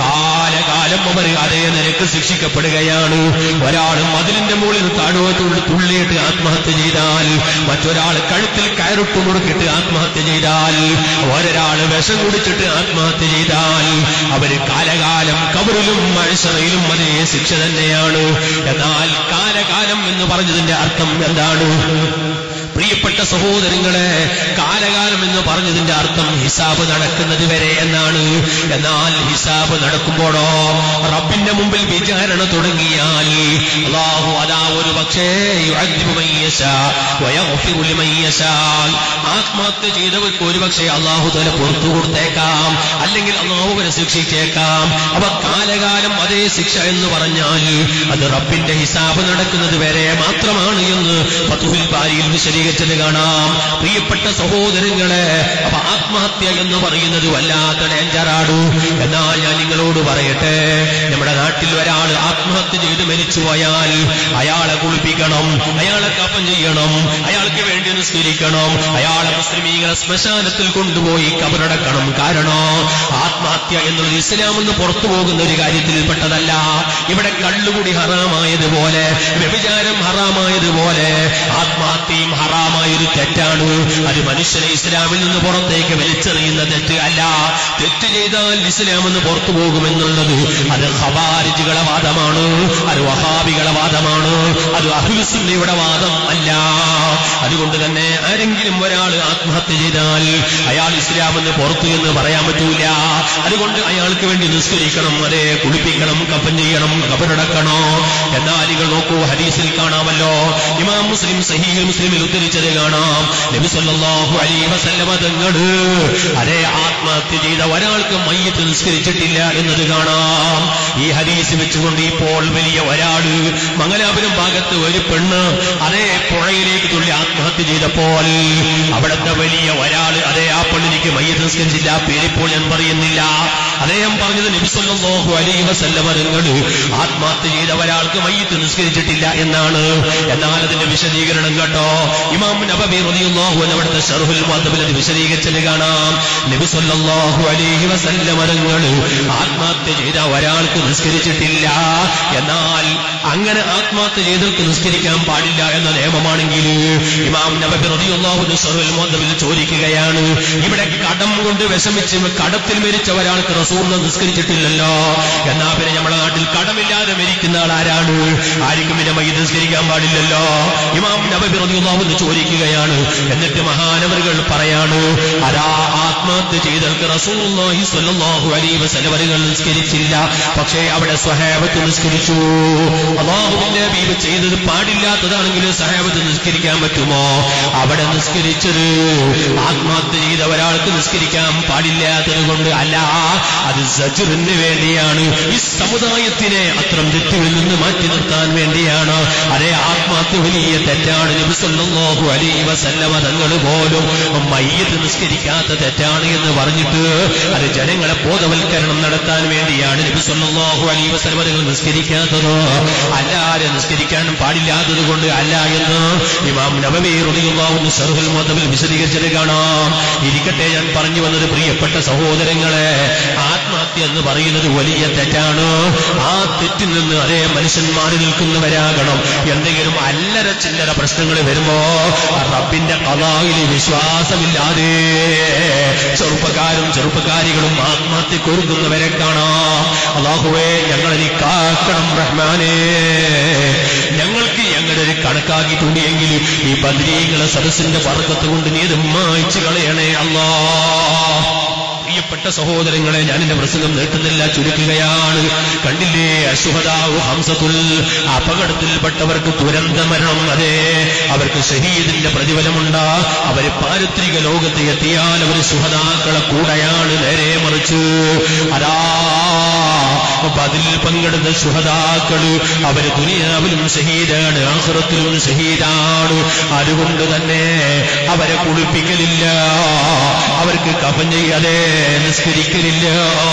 കാലകാലം അവർ അതേ നിരക്ക് ശിക്ഷിക്കപ്പെടുകയാണ് ഒരാൾ മതിലിന്റെ മുകളിൽ താഴോട്ട് തുള്ളിയിട്ട് ആത്മഹത്യ ചെയ്താൽ മറ്റൊരാൾ കഴുത്തിൽ കയറിട്ട് മുറുക്കിട്ട് ആത്മഹത്യ ചെയ്താൽ ഒരാൾ വിഷം കുടിച്ചിട്ട് ആത്മഹത്യ ചെയ്താൽ അവര് കാലകാലം കബറിലും മഴസറയിലും അതേ ശിക്ഷ തന്നെയാണ് എന്നാൽ കാലകാലം എന്ന് പറഞ്ഞതിന്റെ അർത്ഥം എന്താണ് പ്രിയപ്പെട്ട സഹോദരങ്ങളെ കാലകാലം എന്ന് പറഞ്ഞതിന്റെ അർത്ഥം ഹിസാബ് നടക്കുന്നത് വരെ എന്നാണ് എന്നാൽ ഹിസാബ് നടക്കുമ്പോഴോ റബ്ബിന്റെ മുമ്പിൽ വിചാരണ തുടങ്ങിയാൽ അള്ളാഹു അതാ ഒരു പക്ഷേ യുഅദ്ദിബു മൻ യശാ വയഗ്ഫിറു ലിമൻ യശാ. ആത്മഹത്യ ചെയ്തവർക്ക് ഒരു പക്ഷേ അള്ളാഹു തല പുറത്തു കൊടുത്തേക്കാം അല്ലെങ്കിൽ അള്ളാഹു അവരെ ശിക്ഷിച്ചേക്കാം അവ കാലകാലം അതേ ശിക്ഷ എന്ന് പറഞ്ഞാൽ അത് റബ്ബിന്റെ ഹിസാബ് നടക്കുന്നത് വരെ മാത്രമാണ് എന്ന് ഫതുഹുൽ ബാരിയിൽ വിശദീകരിച്ചത് കാണാം പ്രിയപ്പെട്ട സഹോദരങ്ങളെ അപ്പൊ ആത്മഹത്യ എന്ന് പറയുന്നത് വല്ലാത്ത ഡേഞ്ചറാണ് എന്നാൽ ഞാൻ നിങ്ങളോട് പറയട്ടെ നമ്മുടെ നാട്ടിൽ ഒരാൾ ആത്മഹത്യ ചെയ്ത് മരിച്ചു പോയാൽ അയാളെ കുളിപ്പിക്കണം അയാളെ കപ്പം ചെയ്യണം അയാൾക്ക് വേണ്ടി നിസ്കരിക്കണം അയാളെ മുസ്ലിമീങ്ങളെ ശ്മശാനത്തിൽ കൊണ്ടുപോയി കബറടക്കണം കാരണം ആത്മഹത്യ എന്നുള്ളത് ഇസ്ലാം എന്ന് പുറത്തു പോകുന്ന ഒരു കാര്യത്തിൽപ്പെട്ടതല്ല ഇവിടെ കള്ളുകുടി ഹറാമായതുപോലെ വ്യഭിചാരം ഹറാമായതുപോലെ ആത്മഹത്യയും ഹറാമായൊരു തെറ്റാണ് അത് മനുഷ്യനെ ഇസ്ലാമിൽ നിന്ന് പുറത്തേക്ക് വലിച്ചെറിയുന്ന തെറ്റ് അല്ല തെറ്റ് ചെയ്താൽ ഇസ്ലാം എന്ന് പുറത്തു പോകുമെന്നുള്ളത് അത് ഹവാരിജുകളെ വാദമാണ് അത് വഹാബികളെ വാദമാണ് അത് അഹുലുസുന്നയുടെ വാദം അല്ല അതുകൊണ്ട് തന്നെ ആരെങ്കിലും ഒരാൾ ആത്മഹത്യ ചെയ്താൽ അയാൾ ഇസ്ലാം എന്ന് പുറത്തു എന്ന് പറയാൻ പറ്റൂല അതുകൊണ്ട് അയാൾക്ക് വേണ്ടി നിസ്കരിക്കണം അതെ കുളിപ്പിക്കണം കപ്പൻ ചെയ്യണം കബറടക്കണോ എന്നാൽ നിങ്ങൾ നോക്കൂ ഹദീസിൽ കാണാമല്ലോ ഇമാം മുസ്ലിം സഹീഹ് മുസ്ലിമിൽ ഉദ്ധരിച്ചത് കാണാം നബി സല്ലല്ലാഹു അലൈഹി വസല്ലമ തങ്ങൾ അതേ ആത്മഹത്യ ചെയ്ത ഒരാൾക്ക് മയ്യത്ത് നിസ്കരിച്ചിട്ടില്ല എന്നത് കാണാം ഈ ഹദീസ് വെച്ചുകൊണ്ട് ഇപ്പോൾ വലിയ ഒരാള് മംഗലാപുരം ഭാഗത്ത് ഒരു പെണ്ണ് അതേ പുഴയിലേക്ക് തുള്ളി ആത്മഹത്യ ചെയ്തപ്പോൾ അവിടുത്തെ വലിയ ഒരാള് അതേ ആ പെണ്ണിലേക്ക് മയ്യത്ത് നിസ്കരിച്ചില്ല പേരിപ്പോൾ ഞാൻ പറയുന്നില്ല അദ്ദേഹം പറഞ്ഞത് നബിസല്ലാഹു അലൈഹി വസല്ലമ തങ്ങൾ ആത്മഹത്യ ചെയ്ത ഒരാൾക്ക് മയ്യത്ത് നിസ്കരിച്ചിട്ടില്ല എന്നാണ് എന്നാൽ അതിന്റെ വിശദീകരണം കേട്ടോ ഇമാം നബബി റളിയല്ലാഹു അൻഹു അവിടുത്തെ ഷർഹുൽ മുഅദ്ദബിൽ അത് വിശദീകരിച്ചത് കാണാം നബി സല്ലല്ലാഹു അലൈഹി വസല്ലമ തങ്ങൾ ആത്മഹത്യ ചെയ്ത ഒരാൾക്ക് നിസ്കരിച്ചിട്ടില്ല എന്നാൽ അങ്ങനെ ആത്മഹത്യ ചെയ്തവർക്ക് നിസ്കരിക്കാൻ പാടില്ല എന്ന നിയമമാണെങ്കിൽ ഇമാം നബബി റളിയല്ലാഹു അൻഹു ഷർഹുൽ മുഅദ്ദബിൽ ചോദിക്കുകയാണ് ഇവിടെ കടം കൊണ്ട് വിഷമിച്ച് കടത്തിൽ മരിച്ച ഒരാൾക്ക് റസൂൽ നിസ്കരിച്ചിട്ടില്ലല്ലോ എന്നാ പിന്നെ നമ്മുടെ നാട്ടിൽ കടമില്ലാതെ മരിക്കുന്ന ആൾ ആരാണ് ആർക്കും പിന്നെ മയ്യ നിസ്കരിക്കാൻ പാടില്ലല്ലോ ഇമാം നബബി റളിയല്ലാഹു അൻഹു ചോദിക്കുകയാണ് എന്നിട്ട് മഹാനവറുകൾ പറയാണ് അതാ ആത്മഹത്യ ചെയ്തവർക്ക് റസൂലുള്ളാഹി സ്വല്ലല്ലാഹു അലൈഹി വസല്ലം അവരുകൾ നിസ്കരിച്ചില്ല പക്ഷേ അവിടെ സ്വഹാബത്ത് നിസ്കരിച്ചു അള്ളാഹുവിന്റെ ഹബീബ് ചെയ്തത് പാടില്ലാത്തതാണെങ്കിൽ സഹാബത്ത് നിസ്കരിക്കാൻ പറ്റുമോ അവിടെ നിസ്കരിച്ചത് ആത്മഹത്യ ചെയ്ത ഒരാൾക്ക് നിസ്കരിക്കാൻ പാടില്ലാത്തത് കൊണ്ട് അല്ല അത് സജുറിന് വേണ്ടിയാണ് ഈ സമുദായത്തിനെ അത്തരം തെറ്റുകളിൽ നിന്ന് മാറ്റി നിർത്താൻ വേണ്ടിയാണ് അതേ ആത്മഹത്യ വലിയ തെറ്റാണ് നബി സല്ലല്ലാഹു അലൈഹി വസല്ലമ തങ്ങൾ പോലും മയ്യത്ത് നിസ്കരിക്കാത്ത തെറ്റാണ് എന്ന് പറഞ്ഞിട്ട് അത് ജനങ്ങളെ ബോധവൽക്കരണം നടത്താൻ വേണ്ടിയാണ് നബി സല്ലല്ലാഹു അലൈഹി വസല്ലമ തങ്ങൾ നിസ്കരിക്കാത്തത് അല്ലാതെ നിസ്കരിക്കാൻ പാടില്ലാത്തത് കൊണ്ട് അല്ല എന്ന് ഇമാം നബവി റളിയല്ലാഹു അൻഹു ശർഹുൽ മുഅദ്ദബിൽ വിശദീകരിച്ചത് കാണാം ഇരിക്കട്ടെ ഞാൻ പറഞ്ഞു വന്നത് പ്രിയപ്പെട്ട സഹോദരങ്ങളെ ആത്മഹത്യ എന്ന് പറയുന്നത് വലിയ തെറ്റാണ് ആ തെറ്റിൽ നിന്ന് അതേ മനുഷ്യന്മാരിൽ നിൽക്കുന്നവരാകണം എന്തെങ്കിലും അല്ലര ചില്ലറ പ്രശ്നങ്ങൾ വരുമ്പോ റബ്ബിന്റെ കലായിൽ വിശ്വാസമില്ലാതെ ചെറുപ്പക്കാരും ചെറുപ്പക്കാരികളും ആത്മഹത്യ കൊരുക്കുന്നവരെ കാണാം അള്ളാഹുവേ ഞങ്ങളെ കാക്കണം റഹ്മാനേ ഞങ്ങൾക്ക് ഞങ്ങളുടെ ഒരു കണക്കാക്കിയിട്ടുണ്ടെങ്കിൽ ഈ ബദ്രീകളെ സദസ്സിന്റെ വർഗത്ത് കൊണ്ട് നീ ഇത് മായ്ച്ചു കളയണേ അല്ലാ പ്രിയപ്പെട്ട സഹോദരങ്ങളെ ഞാൻ എന്റെ പ്രസംഗം നീട്ടുന്നില്ല ചുരുക്കുകയാണ് കണ്ടില്ലേ അശുഹദാവു ഹംസത്തുൽ അപകടത്തിൽപ്പെട്ടവർക്ക് ദുരന്ത മരണം അതെ അവർക്ക് ഷഹീദിന്റെ പ്രതിഫലമുണ്ട് അവര് പാരത്രിക ലോകത്ത് എത്തിയാൽ അവർ സുഹദാക്കളെ കൂടെയാണ് നേരെ മറിച്ച് അതാ അതിൽ പങ്കെടുത്ത സുഹദാക്കള് അവര് ദുനിയാവിലും ഷഹീദാണ് ആഹ്റത്തിലും ഷഹീദാണ് അതുകൊണ്ട് തന്നെ അവരെ കുളിപ്പിക്കലില്ല അവർക്ക് കഫൻ ചെയ്യാതെ നിസ്കരിക്കലില്ല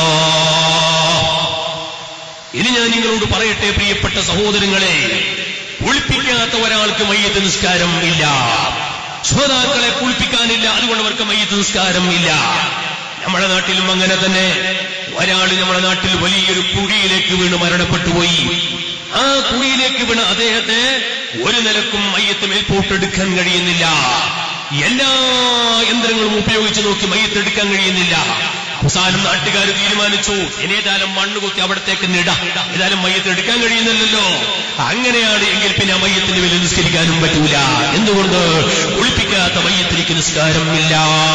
ഇനി ഞാൻ നിങ്ങളോട് പറയട്ടെ പ്രിയപ്പെട്ട സഹോദരങ്ങളെ കുളിപ്പിക്കാത്ത ഒരാൾക്ക് മയ്യത്ത് നിസ്കാരം ഇല്ല ശ്രോതാക്കളെ കുളിപ്പിക്കാനില്ല അതുകൊണ്ട് അവർക്ക് മയ്യത്ത് നിസ്കാരം ഇല്ല നമ്മുടെ നാട്ടിലും അങ്ങനെ തന്നെ ഒരാൾ നമ്മുടെ നാട്ടിൽ വലിയൊരു കുഴിയിലേക്ക് വീണ് മരണപ്പെട്ടു പോയി ആ കുഴിയിലേക്ക് വീണ് അദ്ദേഹത്തെ ഒരു നിലക്കും മയ്യത്ത് മേൽപോട്ടെടുക്കാൻ കഴിയുന്നില്ല എല്ലാ യന്ത്രങ്ങളും ഉപയോഗിച്ച് നോക്കി മയ്യത്തെടുക്കാൻ കഴിയുന്നില്ല അവസാനം നാട്ടുകാർ തീരുമാനിച്ചു ഇനേതായാലും മണ്ണ് കുത്തി അവിടത്തേക്ക് നിട ഏതായാലും മയ്യത്ത് എടുക്കാൻ കഴിയുന്നില്ലല്ലോ അങ്ങനെയാണ് എങ്കിൽ പിന്നെ ആ മയ്യത്തിന്റെ വില നിസ്കരിക്കാനും പറ്റൂല എന്തുകൊണ്ട് കുളിപ്പിക്കാത്ത മയ്യത്തിലേക്ക് നിസ്കാരം ഇല്ല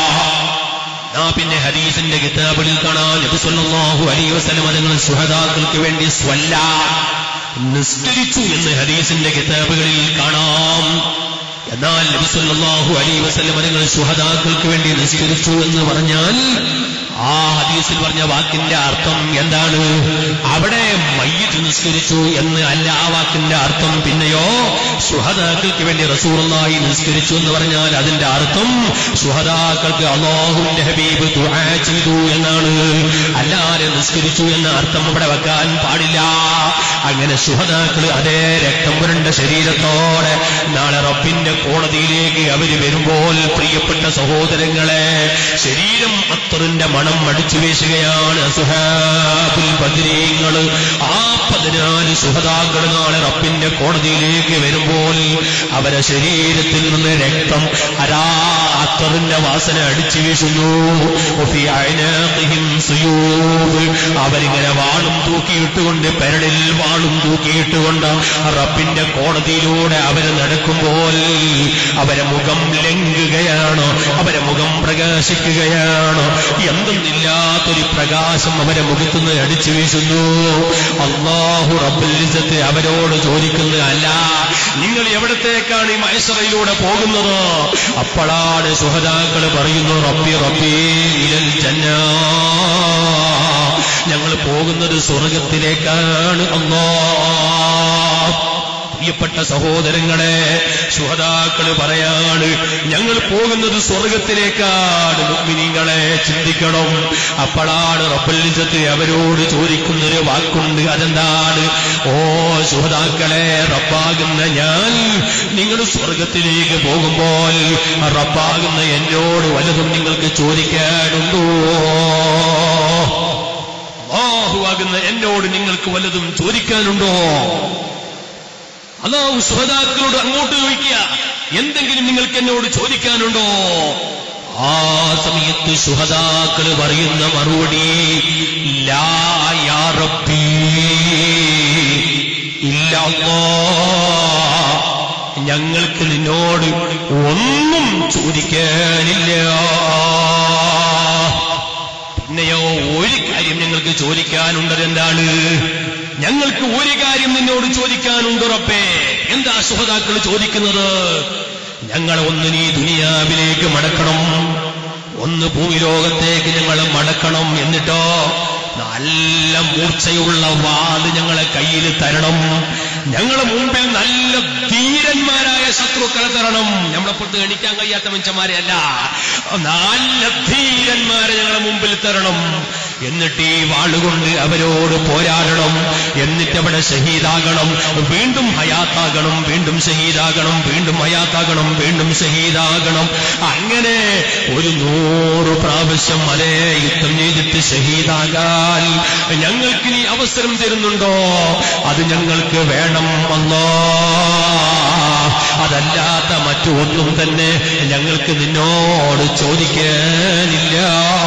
ആ പിന്നെ ഹദീസിന്റെ കിതാബിൽ കാണാൻ നബി സല്ലല്ലാഹു അലൈഹി വസല്ലം അതുങ്ങൾ സുഹദാക്കൾക്ക് വേണ്ടി സ്വല്ല നിസ്കരിച്ചു എന്ന് ഹദീസിന്റെ കിതാബുകളിൽ കാണാം എന്നാൽ നബി സല്ലല്ലാഹു അലൈഹി വസല്ലം അതുങ്ങൾ സുഹദാക്കൾക്ക് വേണ്ടി നിസ്കരിച്ചു എന്ന് പറഞ്ഞാൽ ആ ഹദീസിൽ പറഞ്ഞ വാക്കിന്റെ അർത്ഥം എന്താണ് അവിടെ മയ്യത്ത് നിസ്കരിച്ചു എന്ന് അല്ല ആ വാക്കിന്റെ അർത്ഥം പിന്നെയോ സുഹദാക്കൾക്ക് വേണ്ടി റസൂറുള്ളായി നിസ്കരിച്ചു എന്ന് പറഞ്ഞാൽ അതിന്റെ അർത്ഥം സുഹദാക്കൾക്ക് അള്ളാഹുവിന്റെ ഹബീബ് ദുആ ചെയ്തു എന്നാണ് അല്ലാതെ നിസ്കരിച്ചു എന്ന അർത്ഥം ഇവിടെ വെക്കാൻ പാടില്ല അങ്ങനെ സുഹദാക്കൾ അതേ രക്തം പുരണ്ട ശരീരത്തോടെ നാളെ റബ്ബിന്റെ കോടതിയിലേക്ക് അവര് വരുമ്പോൾ പ്രിയപ്പെട്ട സഹോദരങ്ങളെ ശരീരം അത്തറിന്റെ മണം അടിച്ചു വീശുകയാണ് സുഹാബുൽ ബദ്രീങ്ങൾ ആ പതിനാല് സുഹദാക്കൾ നാളെ റബ്ബിന്റെ കോടതിയിലേക്ക് വരുമ്പോൾ അവരെ ശരീരത്തിൽ നിന്ന് രക്തം അരാ അത്തറിന്റെ വാസന അടിച്ചു വീശുന്നു വഫി അഅനാഖിഹിം സുയൂബ്. അവരിങ്ങനെ വാളും തൂക്കിയിട്ടുകൊണ്ട് പെരടിൽ വാളും തൂക്കിയിട്ടുകൊണ്ട് റബ്ബിന്റെ കോടതിയിലൂടെ അവര് നടക്കുമ്പോൾ അവരെ മുഖം ലംഘുകയാണ് അവരെ മുഖം പ്രകാശിക്കുകയാണ് എന്തെന്നില്ലാത്തൊരു പ്രകാശം അവരെ മുഖത്തുനിന്ന് അടിച്ചു വീശുന്നു അള്ളാഹു റബ്ബുലിസത്ത് അവരോട് ചോദിക്കുന്നത് അല്ല നിങ്ങൾ എവിടത്തേക്കാണ് ഈ മൈസറയിലൂടെ പോകുന്നത് അപ്പോഴാണ് സുഹദാക്കൾ പറയുന്നു റബ്ബി റബ്ബി ഇലൽ ജന്ന ഞങ്ങൾ പോകുന്നത് സ്വർഗത്തിലേക്കാണ് അല്ലാ പ്രിയപ്പെട്ട സഹോദരങ്ങളെ സുഹതാക്കൾ പറയാണ് ഞങ്ങൾ പോകുന്നത് സ്വർഗത്തിലേക്കാണ് മുഗ്മിനിങ്ങളെ ചിന്തിക്കണം അപ്പോഴാണ് റബ്ബലിസത്ത് അവരോട് ചോദിക്കുന്നൊരു വാക്കുണ്ട് അതെന്താണ് ഓ സുഹതാക്കളെ റബ്ബാകുന്ന ഞാൻ നിങ്ങൾ സ്വർഗത്തിലേക്ക് പോകുമ്പോൾ റബ്ബാകുന്ന എന്നോട് വല്ലതും നിങ്ങൾക്ക് ചോദിക്കാനുണ്ടോ അള്ളാഹുവാകുന്ന എന്നോട് നിങ്ങൾക്ക് വല്ലതും ചോദിക്കാനുണ്ടോ അള്ളാഹു സുഹതാക്കളോട് അങ്ങോട്ട് ചോദിക്കുക എന്തെങ്കിലും നിങ്ങൾക്ക് എന്നോട് ചോദിക്കാനുണ്ടോ ആ സമയത്ത് സുഹതാക്കൾ പറയുന്ന മറുപടി ലാ യാ റബ്ബീ ഇല്ല അല്ലാഹ്. ഞങ്ങൾക്ക് നിന്നോട് ഒന്നും ചോദിക്കാനില്ല പിന്നെയോ ഒരു കാര്യം ഞങ്ങൾക്ക് ചോദിക്കാനുണ്ടത് എന്താണ് ഞങ്ങൾക്ക് ഒരു കാര്യം നിന്നോട് ചോദിക്കാനുണ്ട് റബ്ബേ എന്താ സുഹതാക്കൾ ചോദിക്കുന്നത് ഞങ്ങളെ ഒന്ന് നീ ദുനിയാവിലേക്ക് മടക്കണം ഒന്ന് ഭൂമിലോകത്തേക്ക് ഞങ്ങൾ മടക്കണം എന്നിട്ടോ നല്ല മൂർച്ചയുള്ള വാള് ഞങ്ങളെ കയ്യിൽ തരണം ഞങ്ങളെ മുമ്പിൽ നല്ല ധീരന്മാരായ ശത്രുക്കളെ തരണം നമ്മളെപ്പുറത്ത് എണിക്കാൻ കഴിയാത്ത മനുഷ്യന്മാരെ അല്ല നല്ല ധീരന്മാരെ ഞങ്ങളെ മുമ്പിൽ തരണം എന്നിട്ട് ഈ വാളുകൊണ്ട് അവരോട് പോരാടണം എന്നിട്ട് അവിടെ ഷഹീദാകണം വീണ്ടും ഹയാത്താകണം വീണ്ടും ഷഹീദാകണം വീണ്ടും ഹയാത്താകണം വീണ്ടും ഷഹീദാകണം അങ്ങനെ ഒരു നൂറ് പ്രാവശ്യം അതേ യുദ്ധം ചെയ്തിട്ട് ഷഹീദാകാൻ ഞങ്ങൾക്ക് നീ അവസരം തരുന്നുണ്ടോ അത് ഞങ്ങൾക്ക് വേണം അല്ലോ അതല്ലാത്ത മറ്റു ഒന്നും തന്നെ ഞങ്ങൾക്ക് നിന്നോട് ചോദിക്കാനില്ല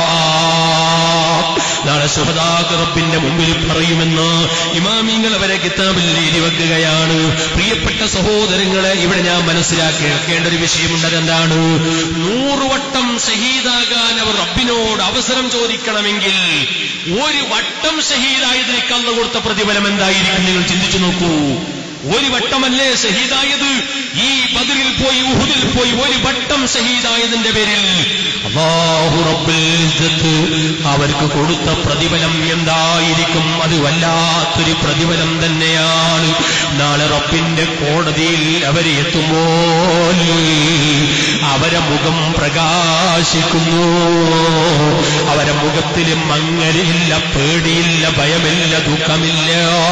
നാളെ സുഹദാകറപ്പിന്റെ മുമ്പിൽ പറയുമെന്ന് ഇമാമിങ്ങൾ അവരെ കിതാബിൽ എഴുതി വെക്കുകയാണ് പ്രിയപ്പെട്ട സഹോദരങ്ങളെ ഇവിടെ ഞാൻ മനസ്സിലാക്കി വെക്കേണ്ട ഒരു വിഷയമുണ്ട് അതെന്താണ് നൂറുവട്ടം ഷഹീദാകാൻ അവർ റബ്ബിനോട് അവസരം ചോദിക്കണമെങ്കിൽ ഒരു വട്ടം ഷഹീദായതിന് കള്ള കൊടുത്ത പ്രതിഫലം എന്തായിരിക്കും നിങ്ങൾ ചിന്തിച്ചു നോക്കൂ ഒരു വട്ടമല്ലേ ഷഹീദായത് ഈ ബദറിൽ പോയി ഉഹുദിൽ പോയി ഒരു വട്ടം ഷഹീദായതിന്റെ പേരിൽ അല്ലാഹു റബ്ബുൽ ഇസ്സത്ത് അവർക്ക് കൊടുത്ത പ്രതിഫലം എന്തായിരിക്കും അത് വല്ലാത്തൊരു പ്രതിഫലം തന്നെയാണ് നാളെ റബ്ബിന്റെ കോടതിയിൽ അവരെ എത്തുമ്പോൾ അവരെ മുഖം പ്രകാശിക്കുന്നു അവരെ മുഖത്തിൽ മങ്ങലില്ല പേടിയില്ല ഭയമില്ല ദുഃഖമില്ല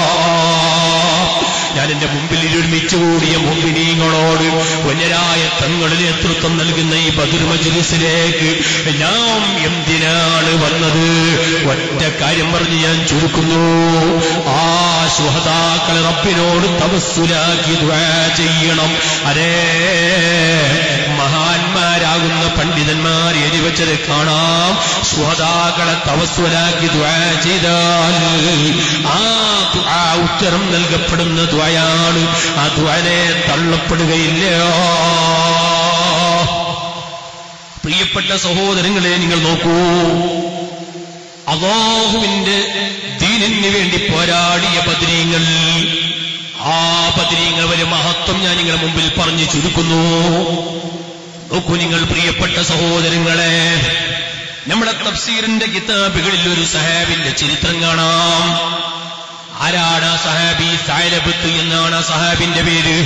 ഞാൻ എന്റെ മുമ്പിൽ ഒരുമിച്ച് കൂടിയ മുമ്പിനീങ്ങളോട് വന്യരായ തങ്ങളിൽ നേതൃത്വം നൽകുന്ന ഈ ബദുർ മജ്ലിസിലേക്ക് ഞാൻ എന്തിനാണ് വന്നത് ഒറ്റ കാര്യം പറഞ്ഞ് ഞാൻ ചുരുക്കുന്നു ആ സുഹതാക്കളെ റബ്ബിനോട് തപസ്സുലാക്കി ദ്വാ ചെയ്യണം അതേ മഹാന്മാരാകുന്ന പണ്ഡിതന്മാർ എരിവച്ചത് കാണാം സുഹതാക്കളെ തപസ്സുലാക്കി ദ്വാ ചെയ്താൽ ആ ദുആ ഉത്തരം നൽകപ്പെടുന്ന ദ്വയാണ് ആ ദ്വനെ തള്ളപ്പെടുകയില്ല പ്രിയപ്പെട്ട സഹോദരങ്ങളെ നിങ്ങൾ നോക്കൂ അള്ളാഹുവിന്റെ ദീനിന് വേണ്ടി പോരാടിയ ബദ്രീങ്ങൾ ആ ബദ്രീങ്ങൾ ഒരു മഹത്വം ഞാൻ നിങ്ങളുടെ മുമ്പിൽ പറഞ്ഞു ചുരുക്കുന്നു നോക്കൂ നിങ്ങൾ പ്രിയപ്പെട്ട സഹോദരങ്ങളെ നമ്മുടെ തഫ്സീറിന്റെ കിതാബുകളിൽ ഒരു സഹാബിന്റെ ചരിത്രം കാണാം ആരാണ് ആ സഹാബി സായലബത്ത് എന്നാണ് ആ സഹാബിന്റെ പേര്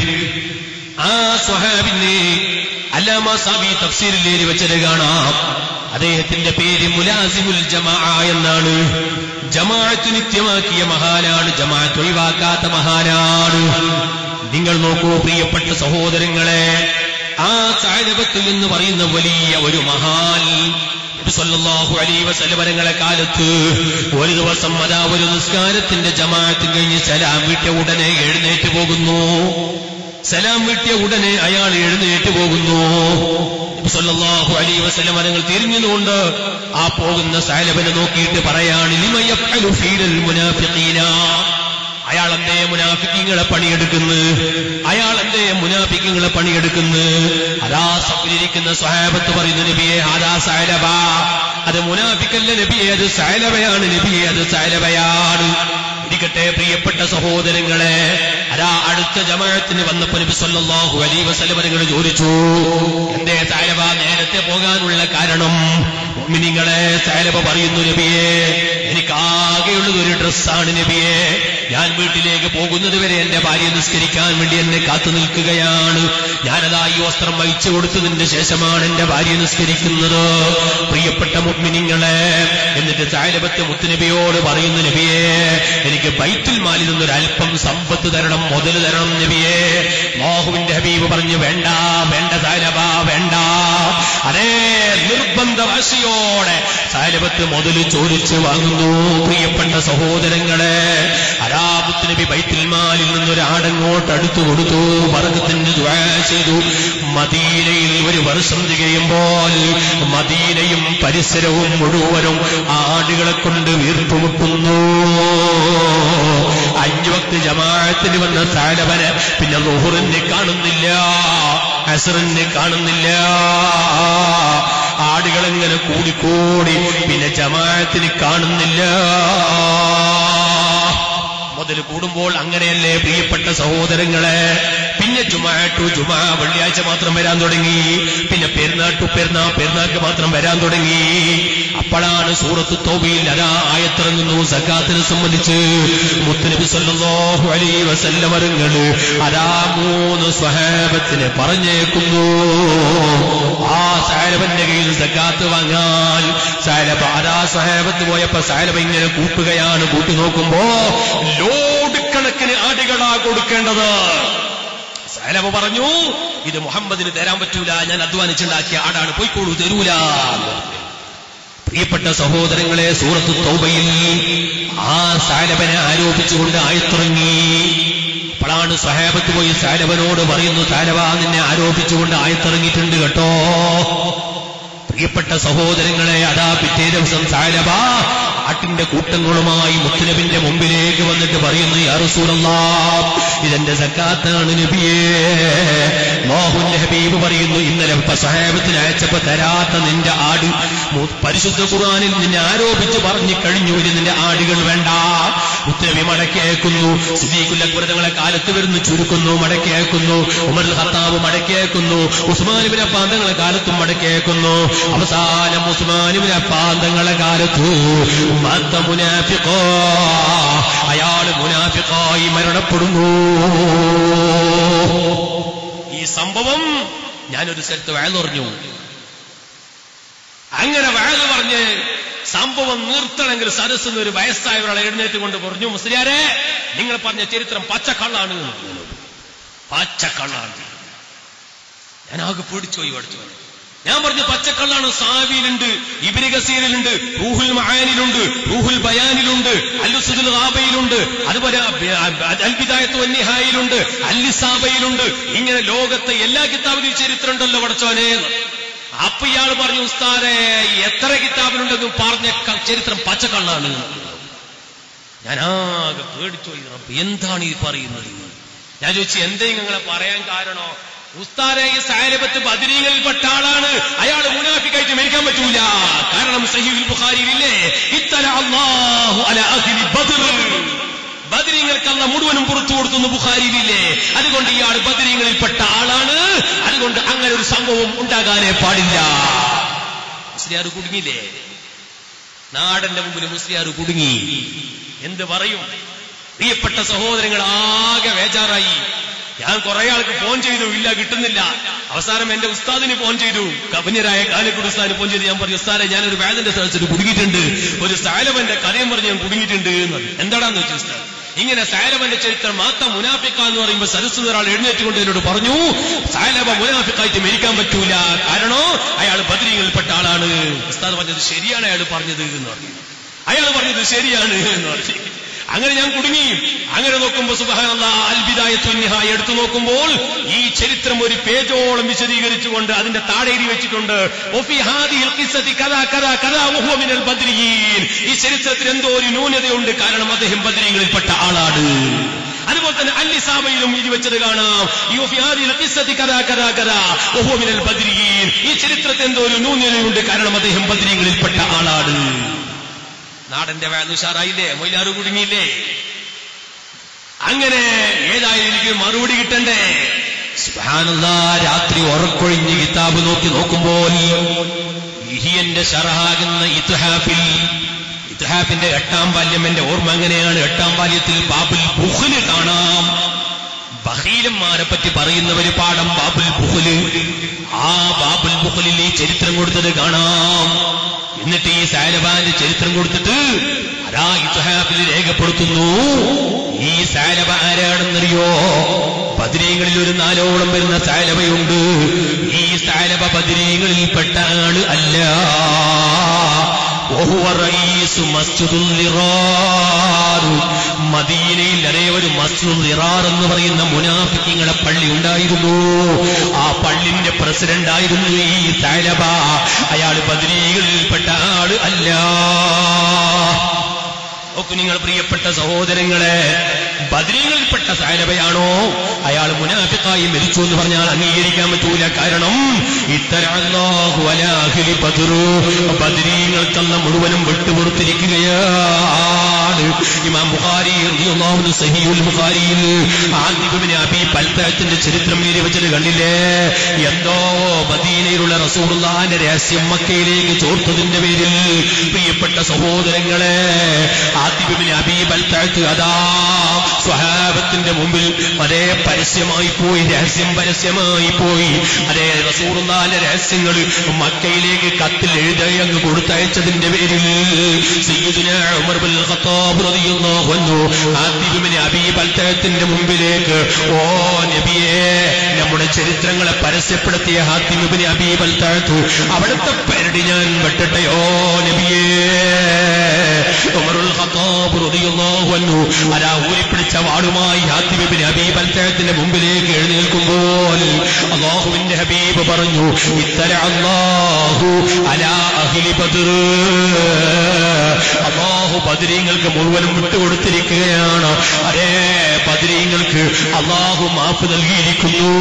ആ സ്വഹാബിന് അല്ലാമ സാബി തഫ്സീറിൽ എഴുതി വെച്ചത് കാണാം അദ്ദേഹത്തിന്റെ പേര് മുലാസിമുൽ ജമാ എന്നാണ് ജമാഅത്ത് നിത്യമാക്കിയ മഹാനാണ് ജമാഅത്ത് ഒഴിവാക്കാത്ത മഹാനാണ് നിങ്ങൾ നോക്കൂ പ്രിയപ്പെട്ട സഹോദരങ്ങളെ ആ സായലബത്തിൽ എന്ന് പറയുന്ന വലിയ ഒരു മഹാൻ സല്ലല്ലാഹു അലൈഹി വസല്ലമരങ്ങളെ കാലത്ത് ഒരു ദിവസം അതാ ഒരു നിസ്കാരത്തിന്റെ ജമാഅത്ത് കഴിഞ്ഞ് സലാം വീട്ടിയ ഉടനെ എഴുന്നേറ്റ് പോകുന്നു സലാം വീട്ടിയ ഉടനെ അയാൾ എഴുന്നേറ്റ് പോകുന്നു സല്ലല്ലാഹു അലൈഹി വസല്ലം നിങ്ങൾ തിരിഞ്ഞുകൊണ്ട് ആ പോകുന്ന സാലബനെ നോക്കിയിട്ട് പറയാണ് ലിമയഫ്അലു ഫീലൽ മുനാഫിഖീന അയാൾ എന്തേ മുനാഫിക്കിങ്ങളെ പണിയെടുക്കുന്നു അയാൾ എന്തേ മുനാഫിക്കിങ്ങളെ പണിയെടുക്കുന്നു അതാ സഫിലിരിക്കുന്ന സ്വഹാബത്ത് പറയുന്നു നബിയെ അതാ സൈലബ അത് മുനാഫിക്കല്ല നബിയെ അത് സൈലബയാണ് നബിയെ അത് സൈലബയാണ് ഇരിക്കട്ടെ പ്രിയപ്പെട്ട സഹോദരങ്ങളെ അതാ അടുത്ത ജമാഅത്തിന് വന്നപ്പോ നബി സല്ലല്ലാഹു അലൈഹി വസല്ലം നിങ്ങൾ ചോദിച്ചു എന്തേ സൈലബ നേരത്തെ പോകാനുള്ള കാരണം മുഅ്മിനീങ്ങളെ സൈലബ പറയുന്നു നബിയെ എനിക്ക് ആകെയുള്ളത് ഒരു ഡ്രസ്സാണ് നബിയെ ഞാൻ വീട്ടിലേക്ക് പോകുന്നത് വരെ എന്റെ ഭാര്യ നിസ്കരിക്കാൻ വേണ്ടി എന്നെ കാത്തു നിൽക്കുകയാണ് ഞാനതാ ഈ വസ്ത്രം വഹിച്ചു കൊടുത്തതിന്റെ ശേഷമാണ് എന്റെ ഭാര്യ നിസ്കരിക്കുന്നത് പ്രിയപ്പെട്ട മുഗ്മിനിങ്ങളെ എന്നിട്ട് ചായലപത്ത് മുത്തുനബിയോട് പറയുന്നു നബിയെ എനിക്ക് ബൈത്തുൽ മാലിൽ നിന്നൊരു അല്പം സമ്പത്ത് തരണം മുതൽ തരണം നബിയെ മോഹുവിന്റെ ഹബീബ് പറഞ്ഞു വേണ്ട വേണ്ട സാലബ വേണ്ട അതേ നിർബന്ധവാശിയോടെ സാലബത്ത് മുതൽ ചോദിച്ചു വാങ്ങുന്നു പ്രിയപ്പെട്ട സഹോദരങ്ങളെ അരാബത്ത് നബി ബൈത്തുൽ മാലിൽ നിന്നൊരു ആടങ്ങോട്ട് അടുത്തു കൊടുത്തു വർഗത്തിന് ദ്വാ ചെയ്തു മദീനയിൽ ഒരു വർഷം തികയുമ്പോൾ മദീനയും പരിസരവും മുഴുവനും ആടുകളെ കൊണ്ട് വീർപ്പുമുട്ടുന്നു അഞ്ചു വക്ത് ജമാഅത്തിന് വന്ന സാലവന് പിന്നെ റുഹുറിനെ കാണുന്നില്ല അസറിനെ കാണുന്നില്ല ആടുകളെങ്ങനെ കൂടിക്കൂടി പിന്നെ ജമാഅത്തിന് കാണുന്നില്ല മുതൽ കൂടുമ്പോൾ അങ്ങനെയല്ലേ പ്രിയപ്പെട്ട സഹോദരങ്ങളെ പിന്നെ ജുമാ ടു ജുമാ വെള്ളിയാഴ്ച മാത്രം വരാൻ തുടങ്ങി പിന്നെ പെരുന്നാൾ ടു പെരുന്നാ പെരുന്നാൾക്ക് മാത്രം വരാൻ തുടങ്ങി അപ്പോഴാണ് സൂറത്ത് തോബിയിൽ അതാ ആയത്തിറങ്ങുന്നു സക്കാത്തിനെ സംബന്ധിച്ച് മുത്തുനബി സല്ലല്ലാഹു അലൈഹി വസല്ലമറുങ്ങൾ അതാ മൂന്ന് സ്വഹാബത്തിനെ പറഞ്ഞേക്കുന്നു ആ സാലബന്റെ കയ്യിൽ സക്കാത്ത് വാങ്ങാൻ സാലബ അതാ സ്വഹാബത്ത് പോയപ്പോ സാലബ ഇങ്ങനെ കൂട്ടുകയാണ് കൂട്ടി നോക്കുമ്പോ ലോഡ് കണക്കിന് ആടുകളാ കൊടുക്കേണ്ടത് സൈലബ പറഞ്ഞു ഇത് മുഹമ്മദിന് തരാൻ പറ്റൂല ഞാൻ അധ്വാനിച്ചുണ്ടാക്കിയ ആടാണ് പോയിക്കോളൂ തരൂല പ്രിയപ്പെട്ട സഹോദരങ്ങളെ സൂറത്ത് തൗബയിൽ ആ സാലബനെ ആരോപിച്ചുകൊണ്ട് ആയത്തിറങ്ങി അപ്പോഴാണ് സഹാബത്ത് പോയി സാലബനോട് പറയുന്നു സാലബ നിന്നെ ആരോപിച്ചുകൊണ്ട് ആയത്തിറങ്ങിയിട്ടുണ്ട് കേട്ടോ പ്രിയപ്പെട്ട സഹോദരങ്ങളെ അതാ പിറ്റേ ദിവസം സാലബ ആട്ടിന്റെ കൂട്ടങ്ങളുമായി മുത്തുനബിന്റെ മുമ്പിലേക്ക് വന്നിട്ട് പറയുന്നു യാ റസൂലല്ലാ ഇതെന്റെ സക്കാത്താണ് നബിയേ മോഹുന്റെ ഹബീബ് പറയുന്നു ഇന്നലെ സഹാബത്തിന് അയച്ചപ്പോ തരാത്ത നിന്റെ ആട് മു- പരിശുദ്ധ ഖുർആനിൽ നിന്നെ ആരോപിച്ച് പറഞ്ഞു കഴിഞ്ഞു ഇനി നിന്റെ ആടുകൾ വേണ്ട ഉത്തരവി മടക്കി അയക്കുന്നു സിദ്ദീഖുൽ അക്ബർ തങ്ങളെ കാലത്ത് വരുന്നു ചുരുക്കുന്നു മടക്കി അയക്കുന്നു ഉമർ ഖത്താബ് മടക്കി അയക്കുന്നു ഉസ്മാനിബിനെ പാന്തങ്ങളെ കാലത്തും മടക്കി അയക്കുന്നു അവസാനം ഉസ്മാനിബിനെ പാന്തങ്ങളെ കാലത്ത് മത്ത മുനാഫിഖോ അയാള് മുനാഫിഖായി മരണപ്പെടുന്നു ഈ സംഭവം ഞാനൊരു സ്ഥലത്ത് വയലുറഞ്ഞു അങ്ങനെ വയല് പറഞ്ഞ് സംഭവം നിർത്തണമെങ്കിൽ സരസ് ഒരു വയസ്സായ ഒരാളെ എഴുന്നേറ്റ് കൊണ്ട് പറഞ്ഞു മുസ്ലിയാരെ നിങ്ങൾ പറഞ്ഞ ചരിത്രം പച്ചക്കള്ളാണ് പച്ചക്കള്ളാണ് ഞാൻ ആകെ പേടിച്ചോയി പഠിച്ചു ഞാൻ പറഞ്ഞു പച്ചക്കള്ളാണ് സാവിയിലുണ്ട് ഇബിന് ഗസീറിലുണ്ട് റൂഹുൽ മഹാനിലുണ്ട് റൂഹുൽ ബയാനിലുണ്ട് അല്ലുസുദുൽ ഹാബയിലുണ്ട് അതുപോലെ അൽബിദായത്ത് വന്യഹായിലുണ്ട് അല്ലിസാബയിലുണ്ട് ഇങ്ങനെ ലോകത്തെ എല്ലാ കിതാബിലും ചരിത്രം ഉണ്ടല്ലോ പഠിച്ചോനെ അപ്പൊ ഇയാൾ പറഞ്ഞു ഉസ്താദെ എത്ര കിതാബിലുണ്ടെന്നും പറഞ്ഞ ക- ചരിത്രം പച്ചക്കള്ളാണ് ഞാൻ ആകെ പേടിച്ചോയി റബ്ബ് എന്താണ് ഈ പറയുന്നത് ഞാൻ ചോദിച്ചു എന്തെങ്കിലും നിങ്ങളെ പറയാൻ കാരണോ ഉസ്താദെ ഈ സാരബത്ത് ബദരീങ്ങളിൽപ്പെട്ട ആളാണ് അയാൾ മുനാഫിക്കായിട്ട് മരിക്കാൻ പറ്റൂല കാരണം സഹീൽ ബുഖാരിയിലില്ലേ ഇത്തല അല്ലാഹു അല അഹ്ലി ബദർ ബദരീങ്ങൾക്കല്ല മുഴുവനും പുറത്തു കൊടുത്തുന്നു ബുഖാരിയിലില്ലേ അതുകൊണ്ട് ഇയാൾ ബദരീങ്ങളിൽപ്പെട്ട ആളാണ് അതുകൊണ്ട് അങ്ങനെ ഒരു സംഭവം ഉണ്ടാകാനേ പാടില്ല മുസ്ലിയാർ കുടുങ്ങിയില്ലേ നാടന്റെ മുമ്പിൽ മുസ്ലിയാർ കുടുങ്ങി എന്ത് പറയും പ്രിയപ്പെട്ട സഹോദരങ്ങൾ ആകെ വേജാറായി ഞാൻ കുറെ ആൾക്ക് ഫോൺ ചെയ്തു ഇല്ല കിട്ടുന്നില്ല അവസാനം എന്റെ ഉസ്താദിന് ഫോൺ ചെയ്തു കബന്യരായ കാലിക്കുട് ഉസ്താദിന് ഫോൺ ചെയ്തു ഞാൻ പറഞ്ഞു ഉസ്താദെ ഞാനൊരു വേദന്റെ സ്ഥലത്തിൽ കുടുങ്ങിയിട്ടുണ്ട് ഒരു സാലവന്റെ കഥയും പറഞ്ഞ് ഞാൻ കുടുങ്ങിയിട്ടുണ്ട് എന്ന് പറഞ്ഞു. എന്താടാന്ന് വെച്ചു ഉസ്താദ് ഇങ്ങനെ സാലവന്റെ ചരിത്രം മാത്ത മുനാഫിക്ക എന്ന് പറയുമ്പോൾ സരസ്വതി ഒരാൾ എഴുന്നേറ്റുകൊണ്ട് എന്നോട് പറഞ്ഞു സാലബ മുനാഫിക്കായിട്ട് മരിക്കാൻ പറ്റൂല കാരണോ അയാൾ ബദരീങ്ങളിൽപ്പെട്ട ആളാണ് ഉസ്താദ് പറഞ്ഞത് ശരിയാണ് അയാൾ പറഞ്ഞത് എന്ന് പറഞ്ഞു അയാൾ പറഞ്ഞത് ശരിയാണ് എന്ന് പറഞ്ഞു അങ്ങനെ ഞാൻ കുടുങ്ങി അങ്ങനെ നോക്കുമ്പോൾ സുബഹാനല്ല അൽബിദായത്തുന്നിഹായി എടുത്തു നോക്കുമ്പോൾ ഈ ചരിത്രം ഒരു പേജോളം വിശദീകരിച്ചുകൊണ്ട് അതിന്റെ താഴെ എഴുതി വെച്ചിട്ടുണ്ട് ഒഫി ഹാദിഹിൽ ഖിസ്സതി കഥാ കഥാ കഥാ വഹുവ മിനൽ ബദ്രിയീൻ ഈ ചരിത്രത്തിൽ എന്തോ ഒരു ന്യൂനതയുണ്ട് കാരണം അദ്ദേഹം ബദ്രീകളിൽപ്പെട്ട ആളാണ് അതുപോലെ തന്നെ അല്ലിസാബയിലും എഴുതി വെച്ചത് കാണാം ഈ ഒഫി ഹാദിഹിൽ ഖിസ്സതി കഥാ കഥാ കഥാ വഹുവ മിനൽ ബദ്രിയീൻ ഈ ചരിത്രത്തിൽ എന്തോ ഒരു ന്യൂനതയുണ്ട് കാരണം അദ്ദേഹം ബദ്രീകളിൽപ്പെട്ട ആളാണ് നാടന്റെ വേല ഉഷാറായില്ലേ മൊയിലാറ് കുടുങ്ങിയില്ലേ അങ്ങനെ ഏതായാലും എനിക്ക് മറുപടി കിട്ടണ്ടേ സുബ്ഹാനല്ലാ, രാത്രി ഉറക്കൊഴിഞ്ഞ് കിതാബ് നോക്കി നോക്കുമ്പോൾ ഇഹിയന്റെ ഷറഹാകുന്ന ഇത്ഹാഫിൽ ഇത്ഹാഫിന്റെ എട്ടാം ബാല്യം എന്റെ ഓർമ്മ അങ്ങനെയാണ് എട്ടാം ബാല്യത്തിൽ ബാബുൽ ബുഖില് കാണാം ബഹീലന്മാരെ പറ്റി പറയുന്നവര് പാഠം ബാബുൽ ബുഖുല് ആ ബാബുൽ ബുഖുലിൽ ഈ ചരിത്രം കൊടുത്തത് കാണാം എന്നിട്ട് ഈ സാലബാന്റെ ചരിത്രം കൊടുത്തിട്ട് അതാ ഇത്ഹാഫിൽ രേഖപ്പെടുത്തുന്നു ഈ സാലബ ആരാണെന്നറിയോ ബദരീങ്ങളിൽ ഒരു നാലോളം വരുന്ന സാലബയുണ്ട് ഈ സാലബ ബദരീങ്ങളിൽപ്പെട്ട ആള് അല്ല وهو رئيس مسجد الضرار മദീനയിൽ അതേ ഒരു മസ്ജിദുൽ ദിറാർ എന്ന് പറയുന്ന മുനാഫിക്കിങ്ങളെ പള്ളി ഉണ്ടായിരുന്നു ആ പള്ളിന്റെ പ്രസിഡന്റ് ആയിരുന്നു ഈ സാലബ അയാൾ ബദരീകളിൽപ്പെട്ട ആള് അല്ല നോക്കൂ നിങ്ങൾ പ്രിയപ്പെട്ട സഹോദരങ്ങളെ ബദരീകളിൽപ്പെട്ട സാലബയാണോ അയാൾ മുനാഫിക്കായി മരിച്ചു എന്ന് പറഞ്ഞാൽ അംഗീകരിക്കാൻ പറ്റൂല കാരണം ഇത്തരാഹു അലാഹിലി ബദറു ബദരീങ്ങൾക്കെന്ന മുഴുവനും വിട്ടുകൊടുത്തിരിക്കുകയാണ് ഇമാം ബുഖാരി റളിയല്ലാഹു അൻഹു സഹീഹുൽ ബുഖാരിയിൽ ആദിബിന് അബി പൽത്തത്തിന്റെ ചരിത്രം എഴുതി വെച്ചത് കണ്ടില്ലേ എന്തോ മദീനയിലുള്ള റസൂലുള്ളാഹിന്റെ രഹസ്യം മക്കയിലേക്ക് ചോർത്തതിന്റെ പേരിൽ പ്രിയപ്പെട്ട സഹോദരങ്ങളെ ആദിബിന് അബി പൽത്തഴത്ത് അതാ സ്വഹാബത്തിന്റെ മുമ്പിൽ അതേ പരസ്യമായി പോയി രഹസ്യം പരസ്യമായി പോയി അതേ റസൂറുല്ലാന്റെ രഹസ്യങ്ങൾ മക്കയിലേക്ക് കത്തിൽ എഴുതി അങ്ങ് കൊടുത്തയച്ചതിന്റെ പേരിൽ സയ്യിദുന ഉമർ ബിൻ ഖത്താബ് റളിയല്ലാഹു അൻഹു ആദിബിന് അബി പൽത്തഴത്തിന്റെ മുമ്പിലേക്ക് ഓ നബിയേ നമ്മുടെ ചരിത്രങ്ങളെ പരസ്യപ്പെടുത്തിയ ഹാത്തിമിബിന് അബി പൽത്തഴത്തു അവിടുത്തെ പേരടി ഞാൻ വെട്ടട്ടെയോ നബിയേ ഉമറുൽ ഖത്താബ് റളിയല്ലാഹു അൻഹു അരാ ഊരിപ്പിടിച്ച വാളുമായി ഹാത്തിബിബിന് ഹബീബ് അൽത്തഴത്തിന്റെ മുമ്പിലേക്ക് എഴുന്നേൽക്കുമ്പോൾ അള്ളാഹുവിന്റെ ഹബീബ് പറഞ്ഞു ഇത്തര അള്ളാഹു അലാ അഹിലി ബദർ അള്ളാഹു ബദരീങ്ങൾക്ക് മുഴുവനും വിട്ടുകൊടുത്തിരിക്കുകയാണ് അതേ ബദരീങ്ങൾക്ക് അള്ളാഹു മാപ്പ് നൽകിയിരിക്കുന്നു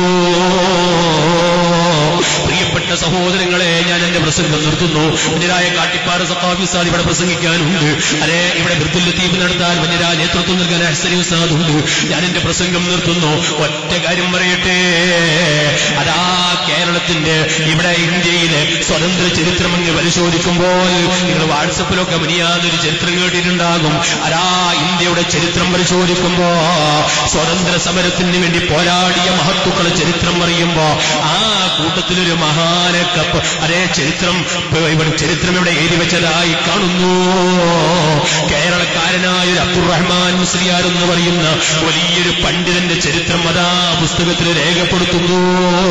പ്രിയപ്പെട്ട സഹോദരങ്ങളെ ഞാൻ എന്റെ പ്രസംഗം നിർത്തുന്നു ഇതിനായ കാട്ടിപ്പാറ സഖാഫി സാദ് ഇവിടെ പ്രസംഗിക്കാനുണ്ട് അതെ ഇവിടെ വൃദ്ധുൽ ലത്തീഫ് നടത്താൻ വന്യരാ നേതൃത്വം നൽകാൻ അഹ്സനി ഉസ്താദുണ്ട് ഞാൻ എന്റെ പ്രസംഗം നിർത്തുന്നു ഒറ്റ കാര്യം പറയട്ടെ അതാ കേരളത്തിന്റെ ഇവിടെ ഇന്ത്യയിലെ സ്വതന്ത്ര ചരിത്രം അങ്ങ് പരിശോധിക്കുമ്പോൾ നിങ്ങൾ വാട്സപ്പിലൊക്കെ മനിയാതൊരു ചരിത്രം കേട്ടിട്ടുണ്ടാകും അതാ ഇന്ത്യയുടെ ചരിത്രം പരിശോധിക്കുമ്പോ സ്വതന്ത്ര സമരത്തിന് വേണ്ടി പോരാടിയ മഹത്തുക്കളെ ചരിത്രം പറയുമ്പോ ആ കൂട്ടത്തിലൊരു മഹാനക്കപ്പ് അതേ ചരിത്രം ഇവിടെ ചരിത്രം ഇവിടെ എഴുതി വെച്ചതായി കാണുന്നു കേരളക്കാരനായ ഒരു അബ്ദുറഹ്മാൻ മുസ്ലിയാർ എന്ന് പറയുന്ന വലിയൊരു പണ്ഡിതന്റെ ചരിത്രം അതാ പുസ്തകത്തിൽ രേഖപ്പെടുത്തുന്നു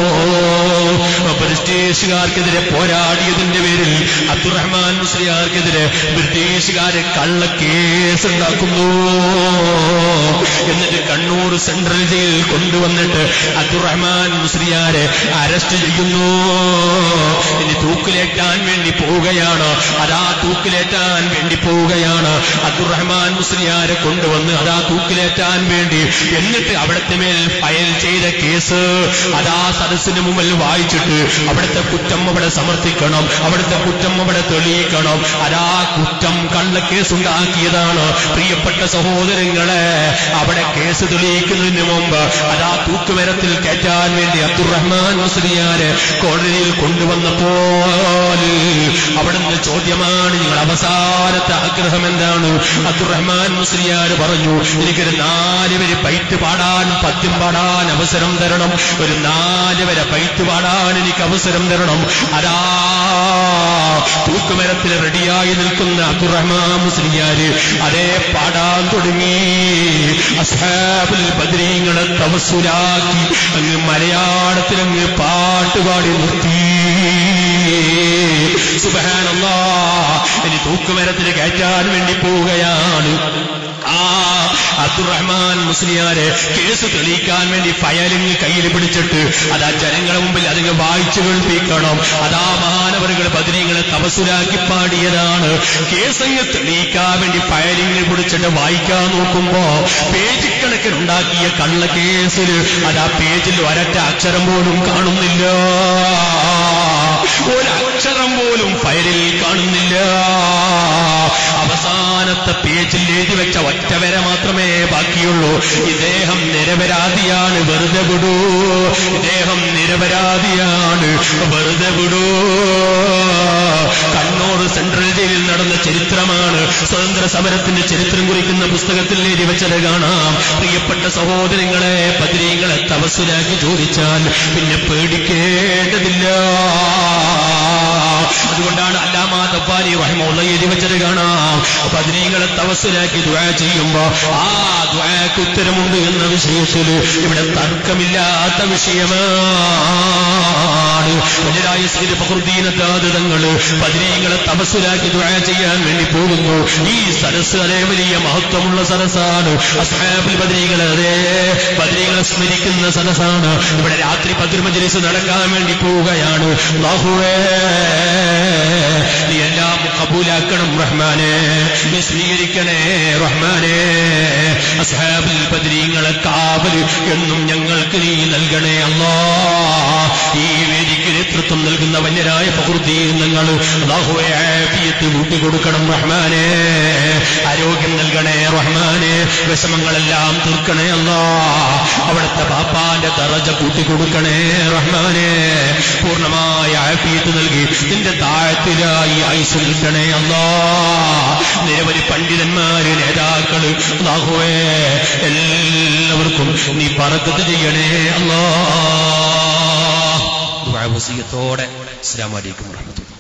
ബ്രിട്ടീഷുകാർക്കെതിരെ പോരാടിയതിന്റെ പേരിൽ അബ്ദുറഹ്മാൻ മുസ്ലിയാർക്കെതിരെ ബ്രിട്ടീഷുകാരെ കള്ളക്കേസ് ഉണ്ടാക്കുന്നു എന്നിട്ട് കണ്ണൂർ സെൻട്രൽ ജയിലിൽ കൊണ്ടുവന്നിട്ട് അബ്ദുറഹ്മാൻ മുസ്ലിയാരെ അറസ്റ്റ് ചെയ്യുന്നു ഇനി തൂക്കിലേറ്റാൻ വേണ്ടി പോവുകയാണ് അതാ തൂക്കിലേറ്റാൻ വേണ്ടി പോവുകയാണ് അബ്ദുറഹ്മാൻ മുസ്ലിയാരെ കൊണ്ടുവന്ന് അതാ തൂക്കിലേറ്റാൻ വേണ്ടി എന്നിട്ട് അവിടുത്തെ മേൽ ഫയൽ ചെയ്ത കേസ് അതാ സദസ്സിന് മുമ്പിൽ വായിച്ചിട്ട് അവിടുത്തെ കുറ്റം അവിടെ സമർത്ഥിക്കണം അവിടുത്തെ കുറ്റം അവിടെ തെളിയിക്കണം അതാ കുറ്റം കള്ളക്കേസ് ഉണ്ടാക്കിയതാണ് പ്രിയപ്പെട്ട സഹോദരങ്ങളെ അവിടെ കേസ് തെളിയിക്കുന്നതിന് മുമ്പ് അതാ തൂക്കുമരത്തിൽ കയറ്റാൻ വേണ്ടി അബ്ദുറഹ്മാൻ മുസ്ലിയാര് കോടതിയിൽ കൊണ്ടുവന്നപ്പോൾ അവിടുന്ന് ചോദ്യമാണ് നിങ്ങൾ അവസാനത്തെ ആഗ്രഹം എന്താണ് അബ്ദുറഹ്മാൻ മുസ്ലിയാർ പറഞ്ഞു എനിക്കൊരു നാല് വരെ പൈറ്റ് പാടാൻ പദ്യം പാടാൻ അവസരം തരണം ഒരു നാല് വരെ പൈറ്റ് പാടാൻ എനിക്ക് അവസരം തരണം അതാ തൂക്കുമരത്തിൽ റെഡിയായി നിൽക്കുന്ന അബ്ദുറഹ്മാൻ മുസ്ലിയാര് അതേ പാടാൻ തുടങ്ങി അസ്ഹാബുൽ ബദ്രീങ്ങളെ തവസുലാക്കി അങ്ങ് മലയാളത്തിൽ അങ്ങ് പാട്ടുപാടി നിർത്തി സുബഹാനല്ലാ ഇനി തൂക്കുമരത്തിൽ കയറ്റാൻ വേണ്ടി പോവുകയാണ് ആ അബ്ദുറഹ്മാൻ മുസ്ലിയാരെ കേസ് തെളിയിക്കാൻ വേണ്ടി ഫയലിങ് കയ്യിൽ പിടിച്ചിട്ട് അതാ ജനങ്ങളെ മുമ്പിൽ അതിങ്ങ് വായിച്ചു കേൾപ്പിക്കണം അതാ മഹാനവറുകൾ ബദരീങ്ങളെ തപസുരാക്കി പാടിയതാണ് കേസങ്ങ് തെളിയിക്കാൻ വേണ്ടി ഫയലിങ് പിടിച്ചിട്ട് വായിക്കാൻ നോക്കുമ്പോ പേജ് കണക്കിനുണ്ടാക്കിയ കള്ള കേസിൽ അതാ പേജിൽ ഒരറ്റ അക്ഷരം പോലും കാണുന്നില്ല ഒരക്ഷരം പോലും ഫയലിൽ കാണുന്നില്ല അവസാനത്തെ പേജിൽ എഴുതി വെച്ച ഒറ്റ വരെ മാത്രമേ ബാക്കിയുള്ളൂ ഇദ്ദേഹം നിരപരാധിയാണ് വെറുതെ വിടൂ ഇദ്ദേഹം നിരപരാധിയാണ് വെറുതെ വിടൂ കണ്ണൂർ സെൻട്രൽ ജയിലിൽ നടന്ന ചരിത്രമാണ് സ്വതന്ത്ര സമരത്തിന്റെ ചരിത്രം കുറിക്കുന്ന പുസ്തകത്തിൽ എഴുതി വെച്ചത് കാണാം പ്രിയപ്പെട്ട സഹോദരങ്ങളെ പതിരീങ്ങളെ തപസ്സുരാക്കി ചോദിച്ചാൽ പിന്നെ പേടിക്കേണ്ടതില്ല അതുകൊണ്ടാണ് അല്ലാമാ തപ്പാനി റഹിമുള്ള എഴുതി വെച്ചത് കാണാം പതിനീകളെ തവസ്സിലാക്കി ദുആ ചെയ്യുമ്പോ ആ ദുആക്ക് ഉത്തരമുണ്ട് എന്ന വിഷയത്തിൽ ഇവിടെ തർക്കമില്ലാത്ത വിഷയമാണ് മുതലായ ശ്രീ ഫഖറുദ്ദീനത്താത് തങ്ങള് പതിനീകളെ തപസ്സിലാക്കി ദുആ ചെയ്യാൻ വേണ്ടി പോകുന്നു ഈ സരസ് അതേ വലിയ മഹത്വമുള്ള സരസാണ് അസ്ഹാബുൽ ബദരീകൾ അതേ ബദരീകളെ സ്മരിക്കുന്ന സരസാണ് ഇവിടെ രാത്രി പതിർ മജ്ലിസ് നടക്കാൻ വേണ്ടി പോവുകയാണ് അല്ലാഹുവേ നീ എല്ലാം കബൂലാക്കണം റഹ്മാനെ നീ സ്വീകരിക്കണേ റഹ്മാനെ അസ്ഹാബുൽ ബദരീങ്ങളെ കാവല് എന്നും ഞങ്ങൾക്ക് നീ നൽകണേ അല്ലാ ഈ വേദിക്ക് നേതൃത്വം നൽകുന്ന വന്യരായ പ്രകൃതിയിൽ നിങ്ങൾ അള്ളാഹുവെ ആഫിയത്ത് കൂട്ടിക്കൊടുക്കണം റഹ്മാനെ ആരോഗ്യം നൽകണേ റഹ്മാനെ വിഷമങ്ങളെല്ലാം തീർക്കണേ അല്ലാ അവിടുത്തെ പാപ്പാന്റെ തറജ കൂട്ടിക്കൊടുക്കണേ റഹ്മാനെ പൂർണ്ണമായ ആഫിയത്ത് നൽകി നിന്റെ താഴത്തിലായി ആയുസ് നിൽക്കണേ അല്ലാ നിരവധി പണ്ഡിതന്മാര് നേതാക്കള് അള്ളാഹുവേ എല്ലാവർക്കും നീ പറക്കത്ത് ചെയ്യണേ അല്ലാ ദുആ വസിയത്തോടെ അസ്സലാമു അലൈക്കും വറഹ്മത്തുള്ളാഹി